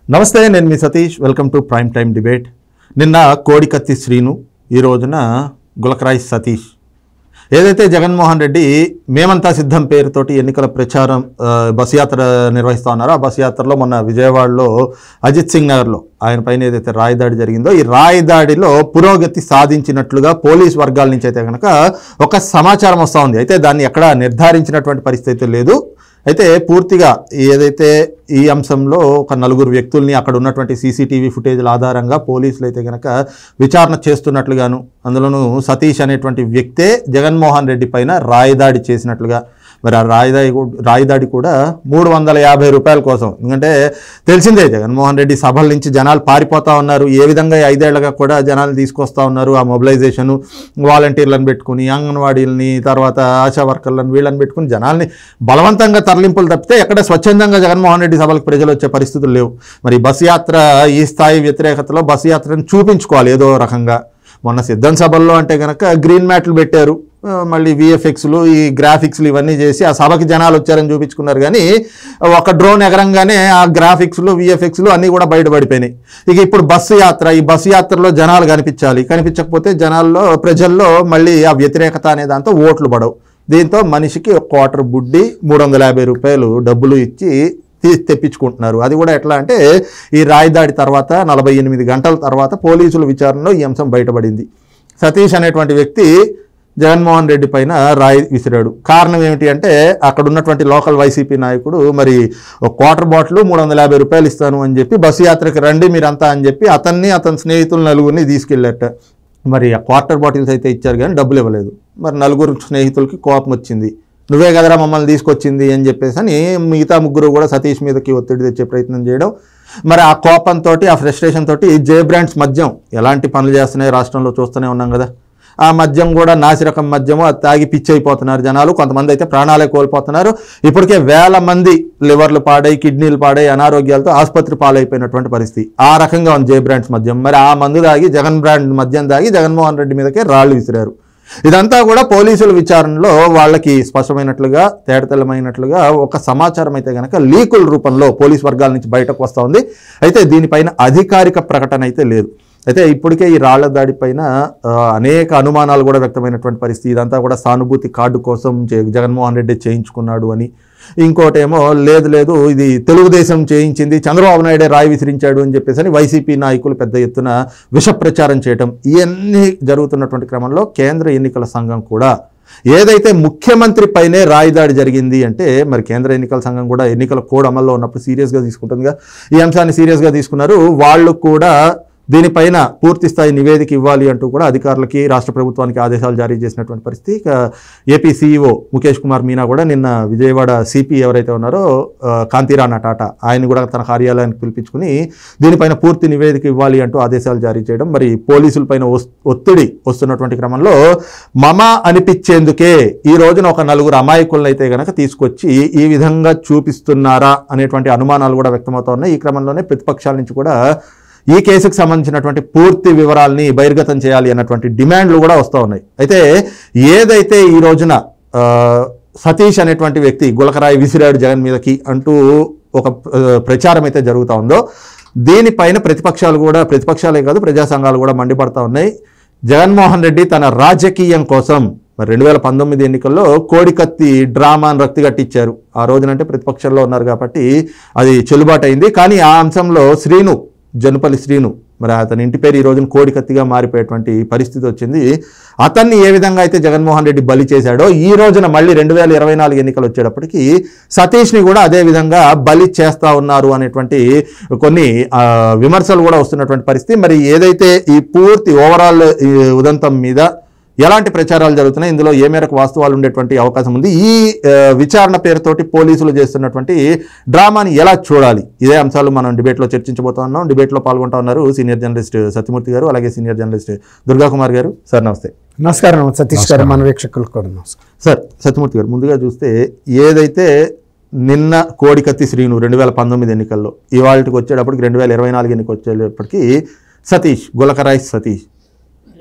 నమస్తే నేను మీ Satish welcome to prime time debate నిన్న కోడికత్తి శ్రీను ఈ రోజున గులకరాయ్ సతీష్ ఏదైతే జగన్మోహన్ రెడ్డి మేమంతా సిద్ధం పేరుతోటి ఎన్నికల ప్రచారం ఆ, బస్ యాత్ర నిర్వహిస్తా ఉన్నారో ఆ బస్ యాత్రలో మొన్న విజయవాడలో అజిత్ సింగ్ నగర్లో ఆయన పైన ఏదైతే రాయదాడి జరిగిందో ఈ రాయదాడిలో పురోగతి సాధించినట్లుగా పోలీస్ వర్గాల నుంచి అయితే కనుక ఒక సమాచారం వస్తూ ఉంది అయితే దాన్ని ఎక్కడ నిర్ధారించినటువంటి పరిస్థితి అయితే లేదు అయితే పూర్తిగా ఏదైతే ఈ అంశంలో ఒక నలుగురు వ్యక్తుల్ని అక్కడ ఉన్నటువంటి సీసీటీవీ ఫుటేజ్ల ఆధారంగా పోలీసులు అయితే కనుక విచారణ చేస్తున్నట్లుగాను అందులోనూ సతీష్ అనేటువంటి వ్యక్తే జగన్మోహన్ రెడ్డి పైన రాయదాడి చేసినట్లుగా మరి ఆ రాయదాడి కూ- రాయదాడి కూడా మూడు వందల యాభై రూపాయల కోసం ఎందుకంటే తెలిసిందే జగన్మోహన్ రెడ్డి సభల నుంచి జనాలు పారిపోతా ఉన్నారు ఏ విధంగా ఈ ఐదేళ్లుగా కూడా జనాలు తీసుకొస్తా ఉన్నారు ఆ మొబిలైజేషన్ వాలంటీర్లను పెట్టుకుని అంగన్వాడీలని తర్వాత ఆశా వర్కర్లను వీళ్ళని పెట్టుకుని జనాల్ని బలవంతంగా తరలింపులు తప్పితే ఎక్కడ స్వచ్ఛందంగా జగన్మోహన్ రెడ్డి సభలకు ప్రజలు వచ్చే పరిస్థితులు లేవు మరి బస్ యాత్ర ఈ స్థాయి వ్యతిరేకతలో బస్ యాత్రను చూపించుకోవాలి ఏదో రకంగా మొన్న సిద్ధం సభల్లో అంటే కనుక గ్రీన్ మ్యాట్లు పెట్టారు ఆ, మళ్ళీ విఎఫ్ఎక్స్లు ఈ గ్రాఫిక్స్లు ఇవన్నీ చేసి ఆ సభకి జనాలు వచ్చారని చూపించుకున్నారు కానీ ఒక డ్రోన్ ఎగరంగానే ఆ గ్రాఫిక్స్లు విఎఫ్ఎక్స్లు అన్నీ కూడా బయటపడిపోయినాయి ఇక ఇప్పుడు బస్సు యాత్ర ఈ బస్సు యాత్రలో జనాలు కనిపించాలి కనిపించకపోతే జనాల్లో ప్రజల్లో మళ్ళీ ఆ వ్యతిరేకత అనే దాంతో ఓట్లు పడవు దీంతో మనిషికి ఒక క్వార్టర్ బుడ్డి మూడు వందల యాభై రూపాయలు డబ్బులు ఇచ్చి తీ- తెప్పించుకుంటున్నారు అది కూడా ఎట్లా అంటే ఈ రాయదాడి తర్వాత నలభై ఎనిమిది గంటల తర్వాత పోలీసుల విచారణలో ఈ అంశం బయటపడింది సతీష్ అనేటువంటి వ్యక్తి జగన్మోహన్ రెడ్డి పైన రాయి విసిరాడు కారణం ఏమిటి అంటే అక్కడ ఉన్నటువంటి లోకల్ వైసీపీ నాయకుడు మరి ఒక క్వార్టర్ బాటిల్ మూడు వందల యాభై రూపాయలు ఇస్తాను అని చెప్పి బస్సు యాత్రకి రండి మీరంతా అని చెప్పి అతన్ని అతని స్నేహితులు నలుగురిని తీసుకెళ్ళారట మరి ఆ క్వార్టర్ బాటిల్స్ అయితే ఇచ్చారు కానీ డబ్బులు ఇవ్వలేదు మరి నలుగురు స్నేహితులకి కోపం వచ్చింది నువ్వే కదరా మమ్మల్ని తీసుకొచ్చింది అని చెప్పేసి అని మిగతా ముగ్గురు కూడా సతీష్ మీదకి ఒత్తిడి తెచ్చే ప్రయత్నం చేయడం మరి ఆ కోపంతో ఆ ఫ్రస్ట్రేషన్ తోటి జే బ్రాండ్స్ మద్యం ఎలాంటి పనులు చేస్తున్నాయి రాష్ట్రంలో చూస్తూనే ఉన్నాం కదా ఆ మద్యం కూడా నాసిరకం మద్యము అది తాగి పిచ్చి అయిపోతున్నారు జనాలు కొంతమంది అయితే ప్రాణాలే కోల్పోతున్నారు ఇప్పటికే వేల మంది లివర్లు పాడై కిడ్నీలు పాడై అనారోగ్యాలతో ఆసుపత్రి పాలైపోయినటువంటి పరిస్థితి ఆ రకంగా ఉంది జే బ్రాండ్స్ మద్యం మరి ఆ మందు తాగి జగన్ బ్రాండ్ మద్యం తాగి జగన్మోహన్ రెడ్డి మీదకే రాళ్లు విసిరారు ఇదంతా కూడా పోలీసుల విచారణలో వాళ్ళకి స్పష్టమైనట్లుగా తేటతెల్లమైనట్లుగా ఒక సమాచారం అయితే కనుక లీకుల రూపంలో పోలీస్ వర్గాల నుంచి బయటకు వస్తూ ఉంది అయితే దీనిపైన అధికారిక ప్రకటన అయితే లేదు అయితే ఇప్పటికే ఈ రాళ్ల దాడి పైన ఆ, అనేక అనుమానాలు కూడా వ్యక్తమైనటువంటి పరిస్థితి ఇదంతా కూడా సానుభూతి కార్డు కోసం జే- జగన్మోహన్ రెడ్డి చేయించుకున్నాడు అని ఇంకోటేమో లేదు లేదు ఇది తెలుగుదేశం చేయించింది చంద్రబాబు నాయుడే రాయి విసిరించాడు అని చెప్పేసి అని వైసీపీ నాయకులు పెద్ద ఎత్తున విష ప్రచారం చేయటం ఇవన్నీ జరుగుతున్నటువంటి క్రమంలో కేంద్ర ఎన్నికల సంఘం కూడా ఏదైతే ముఖ్యమంత్రి పైనే రాయిదాడి జరిగింది అంటే మరి కేంద్ర ఎన్నికల సంఘం కూడా ఎన్నికల కోడ్ అమల్లో ఉన్నప్పుడు సీరియస్గా తీసుకుంటుందిగా ఈ అంశాన్ని సీరియస్గా తీసుకున్నారు వాళ్ళు కూడా దీనిపైన పూర్తి స్థాయి నివేదిక ఇవ్వాలి అంటూ కూడా అధికారులకి రాష్ట్ర ప్రభుత్వానికి ఆదేశాలు జారీ చేసినటువంటి పరిస్థితి ఇక ఏపీ సీఈఓ ముఖేష్ కుమార్ మీనా కూడా నిన్న విజయవాడ సిపి ఎవరైతే ఉన్నారో ఆ, కాంతిరాణా టాటా ఆయన కూడా తన కార్యాలయానికి పిలిపించుకుని దీనిపైన పూర్తి నివేదిక ఇవ్వాలి అంటూ ఆదేశాలు జారీ చేయడం మరి పోలీసుల పైన ఒస్- ఒత్తిడి వస్తున్నటువంటి క్రమంలో మమ అనిపించేందుకే ఈ రోజున ఒక నలుగురు అమాయకులను అయితే గనక తీసుకొచ్చి ఈ విధంగా చూపిస్తున్నారా అనేటువంటి అనుమానాలు కూడా వ్యక్తమవుతా ఉన్నాయి ఈ క్రమంలోనే ప్రతిపక్షాల నుంచి కూడా ఈ కేసుకు సంబంధించినటువంటి పూర్తి వివరాల్ని బహిర్గతం చేయాలి అన్నటువంటి డిమాండ్లు కూడా వస్తూ ఉన్నాయి అయితే ఏదైతే ఈ రోజున ఆ, సతీష్ అనేటువంటి వ్యక్తి గులకరాయి విసిరాడు జగన్ మీదకి అంటూ ఒక ఆ, ప్రచారం అయితే జరుగుతూ ఉందో దీనిపైన ప్రతిపక్షాలు కూడా ప్రతిపక్షాలే కాదు ప్రజా సంఘాలు కూడా మండిపడతా ఉన్నాయి జగన్మోహన్ రెడ్డి తన రాజకీయం కోసం మరి రెండు వేల పంతొమ్మిది ఎన్నికల్లో కోడికత్తి డ్రామాను రక్తి కట్టించారు ఆ రోజునంటే ప్రతిపక్షంలో ఉన్నారు కాబట్టి అది చెల్లుబాటు అయింది కానీ ఆ అంశంలో శ్రీను జనుపల్లి శ్రీను మరి అతని ఇంటి పేరు ఈ రోజున కోడికత్తిగా మారిపోయేటువంటి పరిస్థితి వచ్చింది అతన్ని ఏ విధంగా అయితే జగన్మోహన్ రెడ్డి బలి చేశాడో ఈ రోజున మళ్ళీ రెండు వేల ఇరవై నాలుగు ఎన్నికలు వచ్చేటప్పటికి సతీష్ని కూడా అదే విధంగా బలి చేస్తా ఉన్నారు అనేటువంటి కొన్ని ఆ, విమర్శలు కూడా వస్తున్నటువంటి పరిస్థితి మరి ఏదైతే ఈ పూర్తి ఓవరాల్ ఈ ఉదంతం మీద ఎలాంటి ప్రచారాలు జరుగుతున్నాయి ఇందులో ఏ మేరకు వాస్తవాలు ఉండేటువంటి అవకాశం ఉంది ఈ ఆ, విచారణ పేరుతోటి పోలీసులు చేస్తున్నటువంటి డ్రామాని ఎలా చూడాలి ఇదే అంశాలు మనం డిబేట్లో చర్చించబోతా ఉన్నాం డిబేట్లో పాల్గొంటా ఉన్నారు సీనియర్ జర్నలిస్ట్ సత్యమూర్తి గారు అలాగే సీనియర్ జర్నలిస్ట్ దుర్గా కుమార్ గారు సార్ నమస్తే నమస్కారం సతీష్ గారు మన వీక్షకులకు కూడా నమస్కారం సార్ సత్యమూర్తి గారు ముందుగా చూస్తే ఏదైతే నిన్న కోడికత్తి శ్రీను రెండు వేల పంతొమ్మిది ఎన్నికల్లో ఇవాళకి వచ్చేటప్పటికి రెండు వేల ఇరవై నాలుగు ఎన్నిక వచ్చేటప్పటికి సతీష్ గులకరాయ్ సతీష్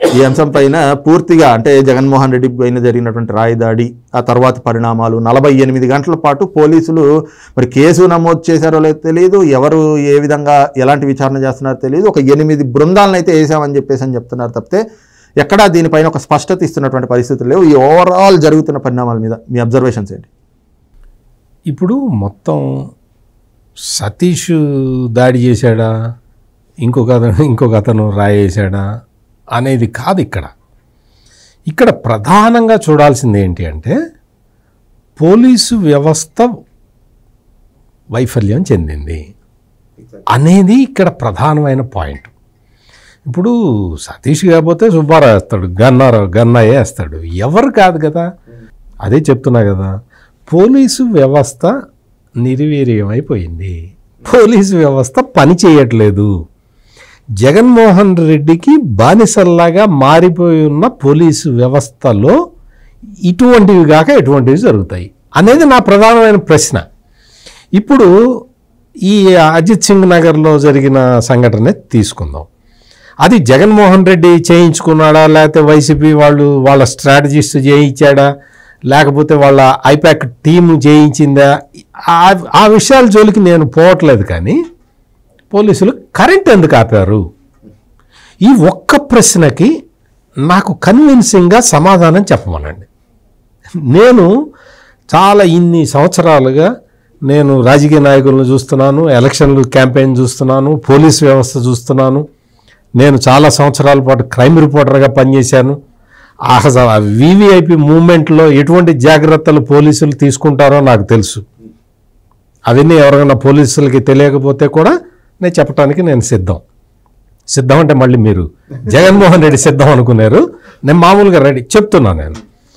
ఈ అంశం పైన పూర్తిగా అంటే జగన్మోహన్ రెడ్డి పైన జరిగినటువంటి రాయిదాడి ఆ తర్వాత పరిణామాలు నలభై ఎనిమిది గంటల పాటు పోలీసులు మరి కేసు నమోదు చేశారో లేదో తెలియదు ఎవరు ఏ విధంగా ఎలాంటి విచారణ చేస్తున్నారో తెలియదు ఒక ఎనిమిది బృందాలను అయితే వేసామని చెప్పేసి అని చెప్తున్నారు తప్పితే ఎక్కడా దీనిపైన ఒక స్పష్టత ఇస్తున్నటువంటి పరిస్థితులు లేవు ఈ ఓవరాల్ జరుగుతున్న పరిణామాల మీద మీ అబ్జర్వేషన్స్ ఏంటి ఇప్పుడు మొత్తం సతీష్ దాడి చేశాడా ఇంకొక అతను ఇంకొక అతను రాయేశాడా అనేది కాదు ఇక్కడ ఇక్కడ ప్రధానంగా చూడాల్సింది ఏంటి అంటే పోలీసు వ్యవస్థ వైఫల్యం చెందింది అనేది ఇక్కడ ప్రధానమైన పాయింట్ ఇప్పుడు సతీష్ కాకపోతే సుబ్బారావు వేస్తాడు గన్నారావు గన్నయ్య వేస్తాడు ఎవరు కాదు కదా అదే చెప్తున్నా కదా పోలీసు వ్యవస్థ నిర్వీర్యమైపోయింది పోలీసు వ్యవస్థ పని చేయట్లేదు జగన్మోహన్ రెడ్డికి బానిసల్లాగా మారిపోయి ఉన్న పోలీసు వ్యవస్థలో ఇటువంటివి కాక ఎటువంటివి జరుగుతాయి అనేది నా ప్రధానమైన ప్రశ్న ఇప్పుడు ఈ అజిత్ సింగ్ నగర్లో జరిగిన సంఘటన తీసుకుందాం అది జగన్మోహన్ రెడ్డి చేయించుకున్నాడా లేకపోతే వైసీపీ వాళ్ళు వాళ్ళ స్ట్రాటజిస్ట్ చేయించాడా లేకపోతే వాళ్ళ ఐపాక్ టీం చేయించిందా ఆ- ఆ విషయాల జోలికి నేను పోవట్లేదు కానీ పోలీసులు కరెంట్ ఎందుకు ఆపారు ఈ ఒక్క ప్రశ్నకి నాకు కన్విన్సింగ్గా సమాధానం చెప్పమనండి నేను చాలా ఇన్ని సంవత్సరాలుగా నేను రాజకీయ నాయకులను చూస్తున్నాను ఎలక్షన్లు క్యాంపెయిన్ చూస్తున్నాను పోలీస్ వ్యవస్థ చూస్తున్నాను నేను చాలా సంవత్సరాల పాటు క్రైమ్ రిపోర్టర్గా పనిచేశాను అసలు వివిఐపి మూమెంట్లో ఎటువంటి జాగ్రత్తలు పోలీసులు తీసుకుంటారో నాకు తెలుసు అవన్నీ ఎవరైనా పోలీసులకి తెలియకపోతే కూడా నేను చెప్పడానికి నేను సిద్ధం సిద్ధం అంటే మళ్ళీ మీరు జగన్మోహన్ రెడ్డి సిద్ధం అనుకున్నారు నేను మామూలుగా రెడీ చెప్తున్నా నేను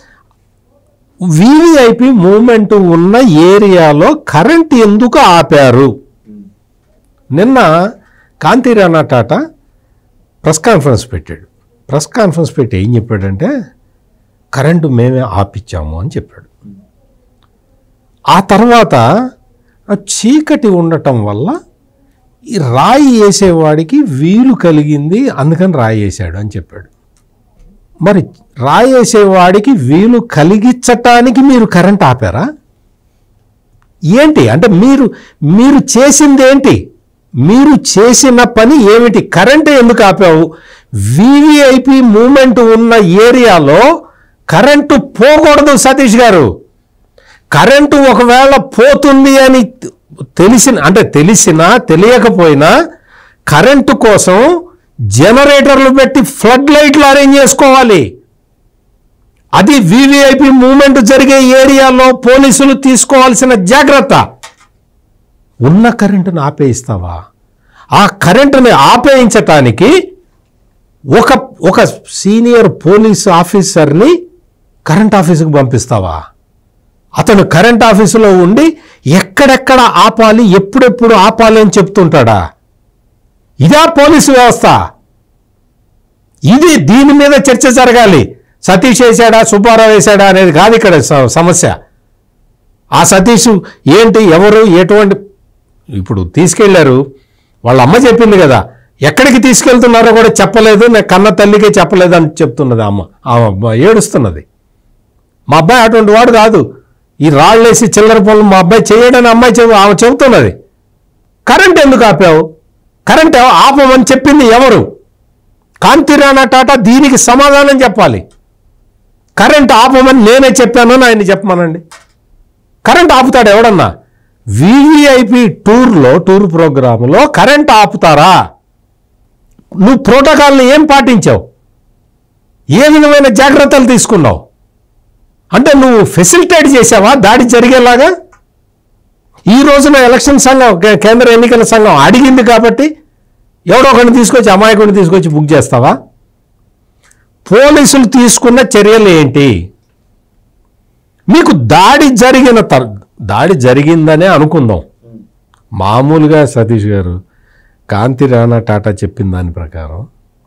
వివిఐపి మూమెంట్ ఉన్న ఏరియాలో కరెంట్ ఎందుకు ఆపారు నిన్న కాంతిరాణా టాటా ప్రెస్ కాన్ఫరెన్స్ పెట్టాడు ప్రెస్ కాన్ఫరెన్స్ పెట్టి ఏం చెప్పాడంటే కరెంటు మేమే ఆపిచ్చాము అని చెప్పాడు ఆ తర్వాత ఆ చీకటి ఉండటం వల్ల ఈ రాయి వేసేవాడికి వీలు కలిగింది అందుకని రాయి వేసాడు అని చెప్పాడు మరి రాయి వేసేవాడికి వీలు కలిగించటానికి మీరు కరెంట్ ఆపారా ఏంటి అంటే మీరు మీరు చేసింది ఏంటి మీరు చేసిన పని ఏమిటి కరెంట్ ఎందుకు ఆపావు వివిఐపి మూమెంట్ ఉన్న ఏరియాలో కరెంటు పోకూడదు సతీష్ గారు కరెంటు ఒకవేళ పోతుంది అని తెలిసిన అంటే తెలిసినా తెలియకపోయినా కరెంటు కోసం జనరేటర్లు పెట్టి ఫ్లడ్ లైట్లు అరేంజ్ చేసుకోవాలి అది వివిఐపి మూమెంట్ జరిగే ఏరియాలో పోలీసులు తీసుకోవాల్సిన జాగ్రత్త ఉన్న కరెంటును ఆపేయిస్తావా ఆ కరెంటుని ఆపేయించటానికి ఒక ఒక సీనియర్ పోలీస్ ఆఫీసర్ని కరెంట్ ఆఫీసుకు పంపిస్తావా అతను కరెంట్ ఆఫీసులో ఉండి ఎక్కడెక్కడ ఆపాలి ఎప్పుడెప్పుడు ఆపాలి అని చెప్తుంటాడా ఇదా పోలీసు వ్యవస్థ ఇది దీని మీద చర్చ జరగాలి సతీష్ వేశాడా సుబ్బారావు వేశాడా అనేది కాదు ఇక్కడ స- సమస్య ఆ సతీష్ ఏంటి ఎవరు ఎటువంటి ఇప్పుడు తీసుకెళ్లారు వాళ్ళ అమ్మ చెప్పింది కదా ఎక్కడికి తీసుకెళ్తున్నారో కూడా చెప్పలేదు నేను కన్న తల్లికే చెప్పలేదు అని చెప్తున్నది ఆ అమ్మ ఆ అమ్మ ఏడుస్తున్నది మా అబ్బాయి అటువంటి వాడు కాదు ఈ రాళ్ళేసి చిల్లర పనులు మా అబ్బాయి చేయడని అమ్మాయి చెబు ఆమె చెబుతున్నది కరెంట్ ఎందుకు ఆపావు కరెంట్ ఆపమని చెప్పింది ఎవరు కాంతిరాణా టాటా దీనికి సమాధానం చెప్పాలి కరెంట్ ఆపమని నేనే చెప్పాను అని ఆయన చెప్పమనండి కరెంట్ ఆపుతాడు ఎవడన్నా వివిఐపి టూర్లో టూర్ ప్రోగ్రాంలో కరెంట్ ఆపుతారా నువ్వు ప్రోటోకాల్ని ఏం పాటించావు ఏ విధమైన జాగ్రత్తలు తీసుకున్నావు అంటే నువ్వు ఫెసిలిటేట్ చేసావా దాడి జరిగేలాగా ఈ రోజున ఎలక్షన్ సంఘం కే- కేంద్ర ఎన్నికల సంఘం అడిగింది కాబట్టి ఎవడో ఒకరిని తీసుకొచ్చి అమాయకుడిని తీసుకొచ్చి బుక్ చేస్తావా పోలీసులు తీసుకున్న చర్యలు ఏంటి మీకు దాడి జరిగిన తర్ దాడి జరిగిందనే అనుకుందాం మామూలుగా సతీష్ గారు కాంతి రాణా టాటా చెప్పిన దాని ప్రకారం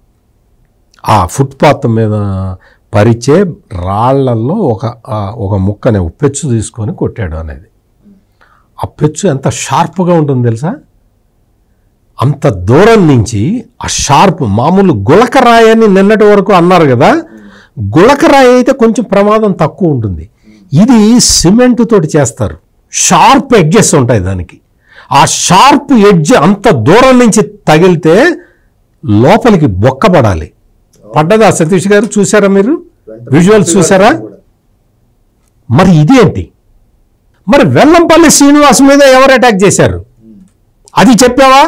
ఆ ఫుట్పాత్ మీద పరిచే రాళ్లల్లో ఒక ఆ, ఒక ముక్కని ఉప్పెచ్చు తీసుకొని కొట్టాడు అనేది ఆ పెచ్చు ఎంత షార్ప్గా ఉంటుంది తెలుసా అంత దూరం నుంచి ఆ షార్ప్ మామూలు గులకరాయి అని నిన్నటి వరకు అన్నారు కదా గులకరాయి అయితే కొంచెం ప్రమాదం తక్కువ ఉంటుంది ఇది సిమెంట్ తోటి చేస్తారు షార్ప్ ఎడ్జెస్ ఉంటాయి దానికి ఆ షార్ప్ ఎడ్జ్ అంత దూరం నుంచి తగిలితే లోపలికి బొక్కపడాలి పడ్డదా సతీష్ గారు చూసారా మీరు విజువల్స్ చూసారా మరి ఇదేంటి మరి వెల్లంపల్లి శ్రీనివాస్ మీద ఎవరు అటాక్ చేశారు అది చెప్పావా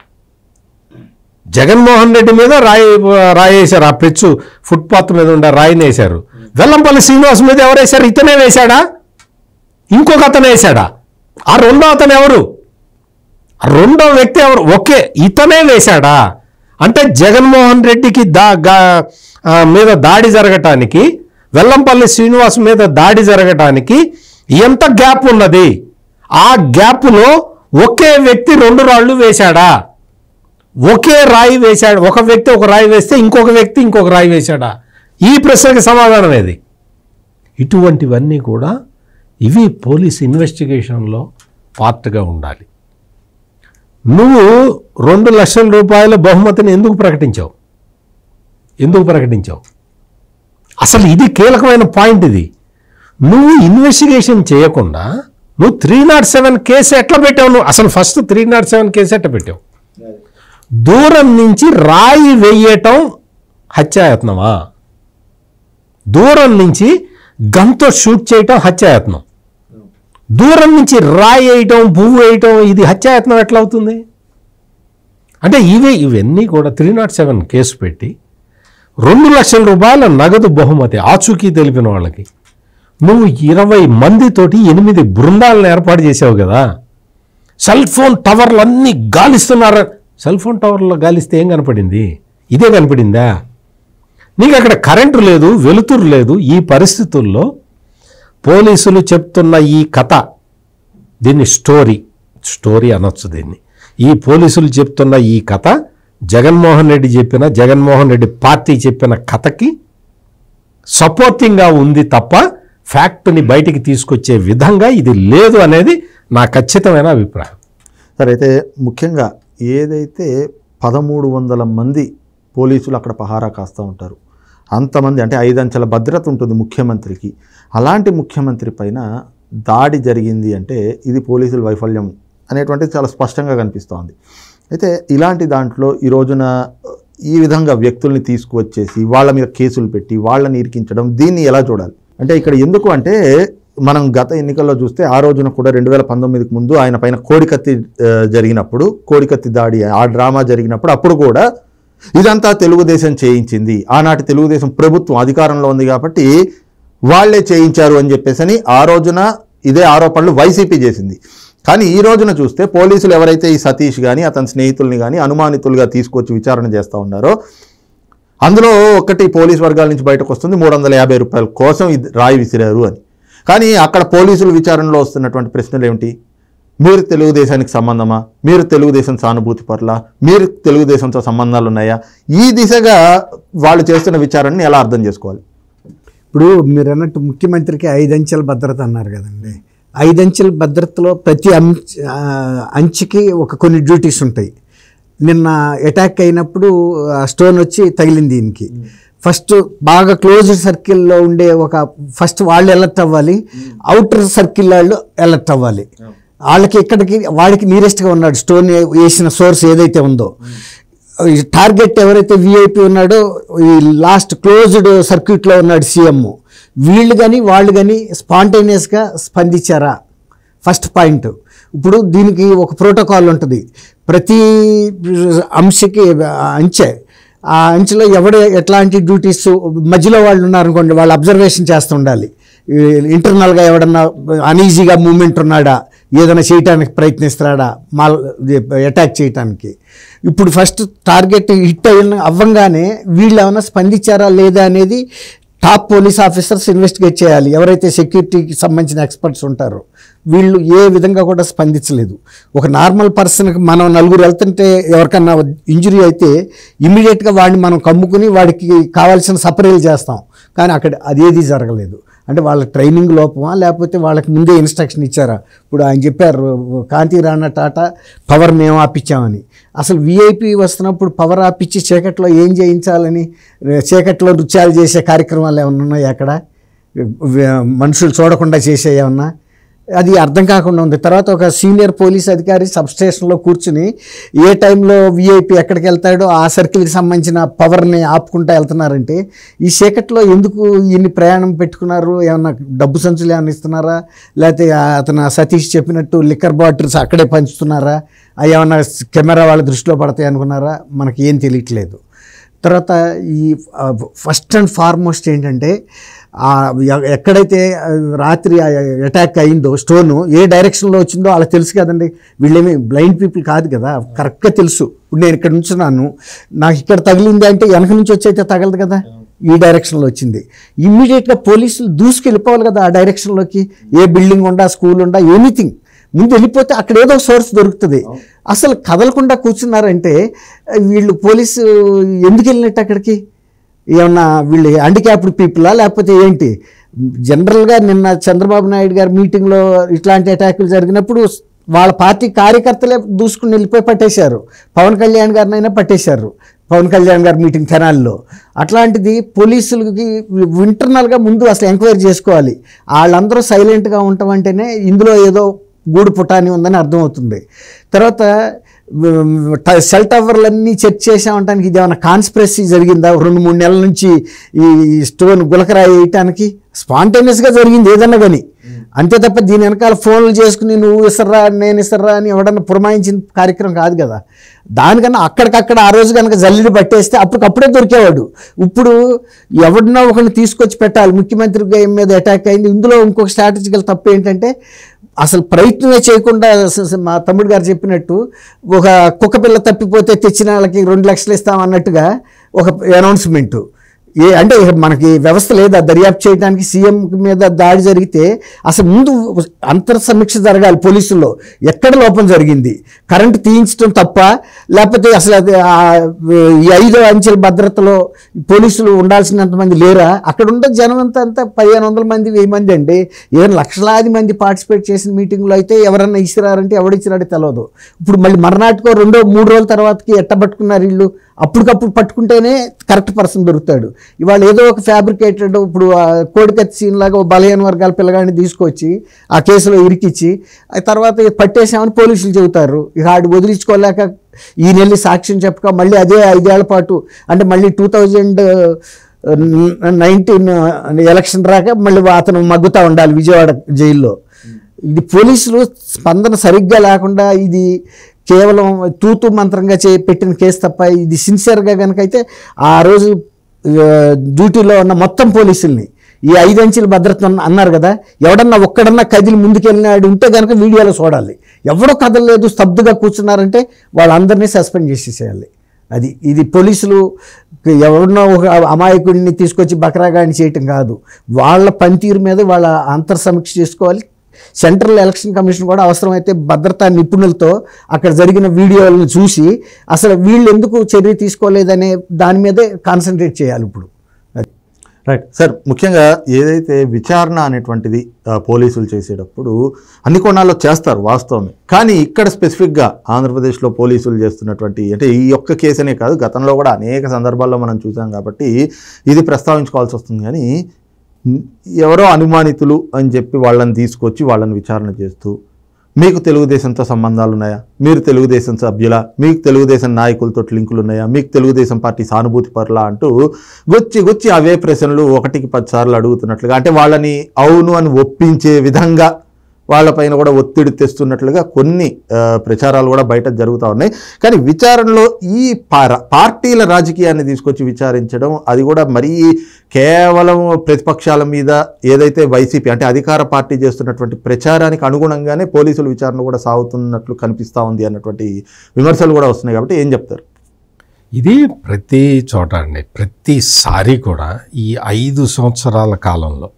జగన్మోహన్ రెడ్డి మీద రాయి రాయేశారు ఆ పెచ్చు ఫుట్పాత్ మీద ఉండే రాయిని వేశారు వెల్లంపల్లి శ్రీనివాస్ మీద ఎవరు వేశారు ఇతనే వేశాడా ఇంకొక అతను వేశాడా ఆ రెండో అతను ఎవరు ఆ రెండో వ్యక్తి ఎవరు ఓకే ఇతనే వేశాడా అంటే జగన్మోహన్ రెడ్డికి దా గా- ఆ, మీద దాడి జరగటానికి వెల్లంపల్లి శ్రీనివాస్ మీద దాడి జరగటానికి ఎంత గ్యాప్ ఉన్నది ఆ గ్యాప్లో ఒకే వ్యక్తి రెండు రాళ్ళు వేశాడా ఒకే రాయి వేశాడు ఒక వ్యక్తి ఒక రాయి వేస్తే ఇంకొక వ్యక్తి ఇంకొక రాయి వేశాడా ఈ ప్రశ్నకి సమాధానం ఏది ఇటువంటివన్నీ కూడా ఇవి పోలీస్ ఇన్వెస్టిగేషన్లో పార్ట్గా ఉండాలి నువ్వు రెండు లక్షల రూపాయల బహుమతిని ఎందుకు ప్రకటించావు ఎందుకు ప్రకటించావు అసలు ఇది కీలకమైన పాయింట్ ఇది నువ్వు ఇన్వెస్టిగేషన్ చేయకుండా నువ్వు త్రీ నాట్ సెవెన్ కేసు ఎట్లా పెట్టావు నువ్వు అసలు first three nought seven case ఎట్లా పెట్టావు దూరం నుంచి రాయి వెయ్యటం హత్యాయత్నమా దూరం నుంచి గన్తో షూట్ చేయటం హత్యాయత్నం దూరం నుంచి రాయి వేయటం పువ్వు వేయటం ఇది హత్యాయత్నం ఎట్లా అవుతుంది అంటే ఇవే ఇవన్నీ కూడా త్రీ నాట్ సెవెన్ కేసు పెట్టి రెండు లక్షల రూపాయల నగదు బహుమతి ఆచూకీ తెలిపిన వాళ్ళకి నువ్వు ఇరవై మందితోటి ఎనిమిది బృందాలను ఏర్పాటు చేసావు కదా సెల్ ఫోన్ టవర్లు అన్నీ గాలిస్తున్నారు సెల్ ఫోన్ టవర్లో గాలిస్తే ఏం కనపడింది ఇదే కనపడిందా నీకు అక్కడ కరెంటు లేదు వెలుతురు లేదు ఈ పరిస్థితుల్లో పోలీసులు చెప్తున్న ఈ కథ దీన్ని స్టోరీ స్టోరీ అనొచ్చు దీన్ని ఈ పోలీసులు చెప్తున్న ఈ కథ జగన్మోహన్ రెడ్డి చెప్పిన జగన్మోహన్ రెడ్డి పార్టీ చెప్పిన కథకి సపోర్టింగ్గా ఉంది తప్ప ఫ్యాక్ట్ని బయటికి తీసుకొచ్చే విధంగా ఇది లేదు అనేది నా ఖచ్చితమైన అభిప్రాయం సరే అయితే ముఖ్యంగా ఏదైతే పదమూడు వందల మంది పోలీసులు అక్కడ పహారా కాస్తూ ఉంటారు అంతమంది అంటే ఐదంచెల భద్రత ఉంటుంది ముఖ్యమంత్రికి అలాంటి ముఖ్యమంత్రి పైన దాడి జరిగింది అంటే ఇది పోలీసుల వైఫల్యం అనేటువంటిది చాలా స్పష్టంగా కనిపిస్తోంది అయితే ఇలాంటి దాంట్లో ఈ రోజున ఈ విధంగా వ్యక్తుల్ని తీసుకువచ్చేసి వాళ్ళ మీద కేసులు పెట్టి వాళ్ళని ఇరికించడం దీన్ని ఎలా చూడాలి అంటే ఇక్కడ ఎందుకు అంటే మనం గత ఎన్నికల్లో చూస్తే ఆ రోజున కూడా రెండు వేల పంతొమ్మిదికి ముందు ఆయన పైన కోడికత్తి ఆ, జరిగినప్పుడు కోడికత్తి దాడి ఆ డ్రామా జరిగినప్పుడు అప్పుడు కూడా ఇదంతా తెలుగుదేశం చేయించింది ఆనాటి తెలుగుదేశం ప్రభుత్వం అధికారంలో ఉంది కాబట్టి వాళ్ళే చేయించారు అని చెప్పేసి అని ఆ రోజున ఇదే ఆరోపణలు వైసీపీ చేసింది కానీ ఈ రోజున చూస్తే పోలీసులు ఎవరైతే ఈ సతీష్ కానీ అతని స్నేహితుల్ని కానీ అనుమానితులుగా తీసుకొచ్చి విచారణ చేస్తూ ఉన్నారో అందులో ఒకటి పోలీస్ వర్గాల నుంచి బయటకు వస్తుంది మూడు వందల యాభై రూపాయల కోసం ఇది రాయి విసిరారు అని కానీ అక్కడ పోలీసుల విచారణలో వస్తున్నటువంటి ప్రశ్నలు ఏమిటి మీరు తెలుగుదేశానికి సంబంధమా మీరు తెలుగుదేశం సానుభూతి పట్ల మీరు తెలుగుదేశంతో సంబంధాలు ఉన్నాయా ఈ దిశగా వాళ్ళు చేస్తున్న విచారణని ఎలా అర్థం చేసుకోవాలి ఇప్పుడు మీరు అన్నట్టు ముఖ్యమంత్రికి ఐదంచెల భద్రత అన్నారు కదండి ఐదంచెల భద్రతలో ప్రతి అంచ ఆ, అంచెకి ఒక కొన్ని డ్యూటీస్ ఉంటాయి నిన్న అటాక్ అయినప్పుడు ఆ స్టోన్ వచ్చి తగిలింది దీనికి ఫస్ట్ బాగా క్లోజ్ సర్కిల్లో ఉండే ఒక ఫస్ట్ వాళ్ళు ఎలర్ట్ అవ్వాలి అవుటర్ సర్కిల్ వాళ్ళు ఎలర్ట్ అవ్వాలి వాళ్ళకి ఇక్కడికి వాడికి నియరెస్ట్గా ఉన్నాడు స్టోన్ వేసిన సోర్స్ ఏదైతే ఉందో ఈ టార్గెట్ ఎవరైతే విఐపి ఉన్నాడో ఈ లాస్ట్ క్లోజ్డ్ సర్క్యూట్లో ఉన్నాడు సీఎం వీళ్ళు కానీ వాళ్ళు కానీ స్పాంటేనియస్గా స్పందించారా ఫస్ట్ పాయింట్ ఇప్పుడు దీనికి ఒక ప్రోటోకాల్ ఉంటుంది ప్రతి అంశకి అంచె ఆ అంచెలో ఎవడ ఎట్లాంటి డ్యూటీస్ మధ్యలో వాళ్ళు ఉన్నారనుకోండి వాళ్ళు అబ్జర్వేషన్ చేస్తూ ఉండాలి ఇంటర్నల్గా ఎవడన్నా అనీజీగా మూమెంట్ ఉన్నాడా ఏదైనా చేయటానికి ప్రయత్నిస్తున్నాడా మాల్ అటాక్ చేయటానికి ఇప్పుడు ఫస్ట్ టార్గెట్ హిట్ అయిన అవ్వంగానే వీళ్ళు ఏమైనా స్పందించారా లేదా అనేది టాప్ పోలీస్ ఆఫీసర్స్ ఇన్వెస్టిగేట్ చేయాలి ఎవరైతే సెక్యూరిటీకి సంబంధించిన ఎక్స్పర్ట్స్ ఉంటారో వీళ్ళు ఏ విధంగా కూడా స్పందించలేదు ఒక నార్మల్ పర్సన్కి మనం నలుగురు వెళ్తుంటే ఎవరికన్నా ఇంజురీ అయితే ఇమీడియట్గా వాడిని మనం కమ్ముకుని వాడికి కావాల్సిన సపరేలు చేస్తాం కానీ అక్కడ అదేది జరగలేదు అంటే వాళ్ళ ట్రైనింగ్ లోపమా లేకపోతే వాళ్ళకి ముందే ఇన్స్ట్రక్షన్ ఇచ్చారా ఇప్పుడు ఆయన చెప్పారు కాంతి రాణా టాటా పవర్ మేము ఆపిచ్చామని అసలు విఐపి వస్తున్నప్పుడు పవర్ ఆపిచ్చి చీకట్లో ఏం చేయించాలని చీకట్లో నృత్యాలు చేసే కార్యక్రమాలు ఏమైనా ఉన్నాయి అక్కడ మనుషులు చూడకుండా చేసే ఏమన్నా అది అర్థం కాకుండా ఉంది తర్వాత ఒక సీనియర్ పోలీస్ అధికారి సబ్ స్టేషన్లో కూర్చుని ఏ టైంలో విఐపి ఎక్కడికి వెళ్తాడో ఆ సర్కిల్కి సంబంధించిన పవర్ని ఆపుకుంటా వెళ్తున్నారంటే ఈ చీకట్లో ఎందుకు ఇన్ని ప్రయాణం పెట్టుకున్నారు ఏమన్నా డబ్బు సంచులు ఏమైనా ఇస్తున్నారా లేకపోతే అతను సతీష్ చెప్పినట్టు లిక్కర్ బాటిల్స్ అక్కడే పంచుతున్నారా అవి ఏమన్నా కెమెరా వాళ్ళ దృష్టిలో పడతాయి అనుకున్నారా మనకి ఏం తెలియట్లేదు తర్వాత ఈ ఫస్ట్ అండ్ ఫార్మోస్ట్ ఏంటంటే ఆ ఎ- ఎక్కడైతే ఆ, రాత్రి అటాక్ అయిందో స్టోను ఏ డైరెక్షన్లో వచ్చిందో వాళ్ళకి తెలుసు కదండి వీళ్ళేమి బ్లైండ్ పీపుల్ కాదు కదా కరెక్ట్గా తెలుసు ఇప్పుడు నేను ఇక్కడ నుంచున్నాను నాకు ఇక్కడ తగిలింది అంటే వెనక నుంచి వచ్చి అయితే తగలదు కదా ఈ డైరెక్షన్లో వచ్చింది ఇమ్మీడియట్గా పోలీసులు దూసుకెళ్ళిపోవాలి కదా ఆ డైరెక్షన్లోకి ఏ బిల్డింగ్ ఉండా స్కూల్ ఉండా ఎనీథింగ్ ముందు వెళ్ళిపోతే అక్కడ ఏదో సోర్స్ దొరుకుతుంది అసలు కదలకుండా కూర్చున్నారంటే వీళ్ళు పోలీసు ఎందుకు వెళ్ళినట్టు అక్కడికి ఏమన్నా వీళ్ళు హ్యాండిక్యాప్డ్ పీపులా లేకపోతే ఏంటి జనరల్గా నిన్న చంద్రబాబు నాయుడు గారి మీటింగ్లో ఇట్లాంటి అటాకులు జరిగినప్పుడు వాళ్ళ పార్టీ కార్యకర్తలే దూసుకుని వెళ్ళిపోయి పట్టేశారు పవన్ కళ్యాణ్ గారిని అయినా పట్టేశారు పవన్ కళ్యాణ్ గారి మీటింగ్ తెనాల్లో అట్లాంటిది పోలీసులకి ఇంటర్నల్గా ముందు అసలు ఎంక్వైరీ చేసుకోవాలి వాళ్ళందరూ సైలెంట్గా ఉండటం అంటేనే ఇందులో ఏదో గూడు పుటాని ఉందని అర్థమవుతుంది తర్వాత ట- సెల్ టవర్లన్నీ చెక్ చేసామంటానికి ఇది ఏమైనా కాన్స్పిరసీ జరిగిందా రెండు మూడు నెలల నుంచి ఈ స్టోన్ గులకరాయి వేయటానికి స్పాంటేనియస్గా జరిగింది ఏదన్నా కానీ అంతే తప్ప దీని వెనకాల ఫోన్లు చేసుకుని నువ్వు ఇసర్రా నేను ఇసర్రా అని ఎవడన్నా పురమాయించిన కార్యక్రమం కాదు కదా దానికన్నా అక్కడికక్కడ ఆ రోజు కనుక జల్లిని పట్టేస్తే అప్పటికప్పుడే దొరికేవాడు ఇప్పుడు ఎవడినో ఒకరిని తీసుకొచ్చి పెట్టాలి ముఖ్యమంత్రి గారి మీద అటాక్ అయింది ఇందులో ఇంకొక స్ట్రాటజికల్ తప్పు ఏంటంటే అసలు ప్రయత్నమే చేయకుండా స- స- మా తమ్ముడు గారు చెప్పినట్టు ఒక కుక్క పిల్ల తప్పిపోతే తెచ్చిన వాళ్ళకి రెండు లక్షలు ఇస్తాం అన్నట్టుగా ఒక అనౌన్స్మెంటు ఏ అంటే మనకి వ్యవస్థ లేదా దర్యాప్తు చేయడానికి సీఎం మీద దాడి జరిగితే అసలు ముందు అంతర్ సమీక్ష జరగాలి పోలీసుల్లో ఎక్కడ లోపం జరిగింది కరెంటు తీయించడం తప్ప లేకపోతే అసలు అది ఆ, ఈ ఐదో అంచెల భద్రతలో పోలీసులు ఉండాల్సినంత మంది లేరా అక్కడ ఉండే జనం అంతా అంతా పదిహేను వందల మంది వెయ్యి మంది అండి ఏమైనా లక్షలాది మంది పార్టిసిపేట్ చేసిన మీటింగ్లో అయితే ఎవరన్నా ఇచ్చిరారంటే ఎవడిచ్చిరాడో తెలియదు ఇప్పుడు మళ్ళీ మర్నాటికో రెండో మూడు రోజుల తర్వాతకి ఎట్ట పట్టుకున్నారు వీళ్ళు అప్పటికప్పుడు పట్టుకుంటేనే కరెక్ట్ పర్సన్ దొరుకుతాడు ఇవాళ ఏదో ఒక ఫ్యాబ్రికేటెడ్ ఇప్పుడు ఆ కోడికత్తి సీన్ లాగా ఓ బలహీన వర్గాల పిల్లగాడిని తీసుకొచ్చి ఆ కేసులో ఇరికిచ్చి ఆ తర్వాత ఇది పట్టేశామని పోలీసులు చెబుతారు ఇక ఆడు వదిలించుకోలేక ఈ నెల్లి సాక్ష్యం చెప్పక మళ్ళీ అదే ఐదేళ్ల పాటు అంటే మళ్ళీ టూ థౌజండ్ నైన్టీన్ ఎలక్షన్ రాక మళ్ళీ అతను మగ్గుతా ఉండాలి విజయవాడ జైల్లో ఇది పోలీసులు స్పందన సరిగ్గా లేకుండా ఇది కేవలం తూతు మంత్రంగా చే పెట్టిన కేసు తప్ప ఇది సిన్సియర్గా కనుక అయితే ఆ రోజు ఆ, డ్యూటీలో ఉన్న మొత్తం పోలీసుల్ని ఈ ఐదంచెల భద్రత అన్న- అన్నారు కదా ఎవడన్నా ఒక్కడన్నా కదిలి ముందుకెళ్ళినాడు ఉంటే కనుక వీడియోలో చూడాలి ఎవడో కదలలేదు స్తబ్దుగా కూర్చున్నారంటే వాళ్ళందరినీ సస్పెండ్ చేసేసేయాలి అది ఇది పోలీసులు ఎవరినో ఒక అమాయకుడిని తీసుకొచ్చి బకరాగాని చేయటం కాదు వాళ్ళ పనితీరు మీద వాళ్ళ అంతర్ సమీక్ష చేసుకోవాలి సెంట్రల్ ఎలక్షన్ కమిషన్ కూడా అవసరమైతే భద్రతా నిపుణులతో అక్కడ జరిగిన వీడియోలను చూసి అసలు వీళ్ళు ఎందుకు చర్య తీసుకోలేదనే దాని మీదే కాన్సన్ట్రేట్ చేయాలి ఇప్పుడు అది రైట్ సార్ ముఖ్యంగా ఏదైతే విచారణ అనేటువంటిది ఆ, పోలీసులు చేసేటప్పుడు అన్ని కోణాల్లో చేస్తారు వాస్తవమే కానీ ఇక్కడ స్పెసిఫిక్గా ఆంధ్రప్రదేశ్లో పోలీసులు చేస్తున్నటువంటి అంటే ఈ ఒక్క కేసనే కాదు గతంలో కూడా అనేక సందర్భాల్లో మనం చూసాం కాబట్టి ఇది ప్రస్తావించుకోవాల్సి వస్తుంది కానీ ఉమ్, ఎవరో అనుమానితులు అని చెప్పి వాళ్ళని తీసుకొచ్చి వాళ్ళని విచారణ చేస్తూ మీకు తెలుగుదేశంతో సంబంధాలు ఉన్నాయా మీరు తెలుగుదేశం సభ్యులా మీకు తెలుగుదేశం నాయకులతో లింకులు ఉన్నాయా మీకు తెలుగుదేశం పార్టీ సానుభూతి పరులా అంటూ గుచ్చి గుచ్చి అవే ప్రశ్నలు ఒకటికి పది సార్లు అడుగుతున్నట్లుగా అంటే వాళ్ళని అవును అని ఒప్పించే విధంగా వాళ్ళపైన కూడా ఒత్తిడి తెస్తున్నట్లుగా కొన్ని ఆ, ప్రచారాలు కూడా బయట జరుగుతూ ఉన్నాయి కానీ విచారణలో ఈ పార పార్టీల రాజకీయాన్ని తీసుకొచ్చి విచారించడం అది కూడా మరీ కేవలం ప్రతిపక్షాల మీద ఏదైతే వైసీపీ అంటే అధికార పార్టీ చేస్తున్నటువంటి ప్రచారానికి అనుగుణంగానే పోలీసుల విచారణ కూడా సాగుతున్నట్లు కనిపిస్తూ ఉంది అన్నటువంటి విమర్శలు కూడా వస్తున్నాయి కాబట్టి ఏం చెప్తారు ఇది ప్రతి చోట అండి ప్రతిసారి కూడా ఈ ఐదు సంవత్సరాల కాలంలో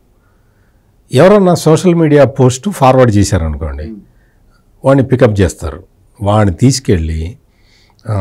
ఎవరన్నా సోషల్ మీడియా పోస్ట్ ఫార్వర్డ్ చేశారనుకోండి వాడిని పికప్ చేస్తారు వాడిని తీసుకెళ్ళి ఆ,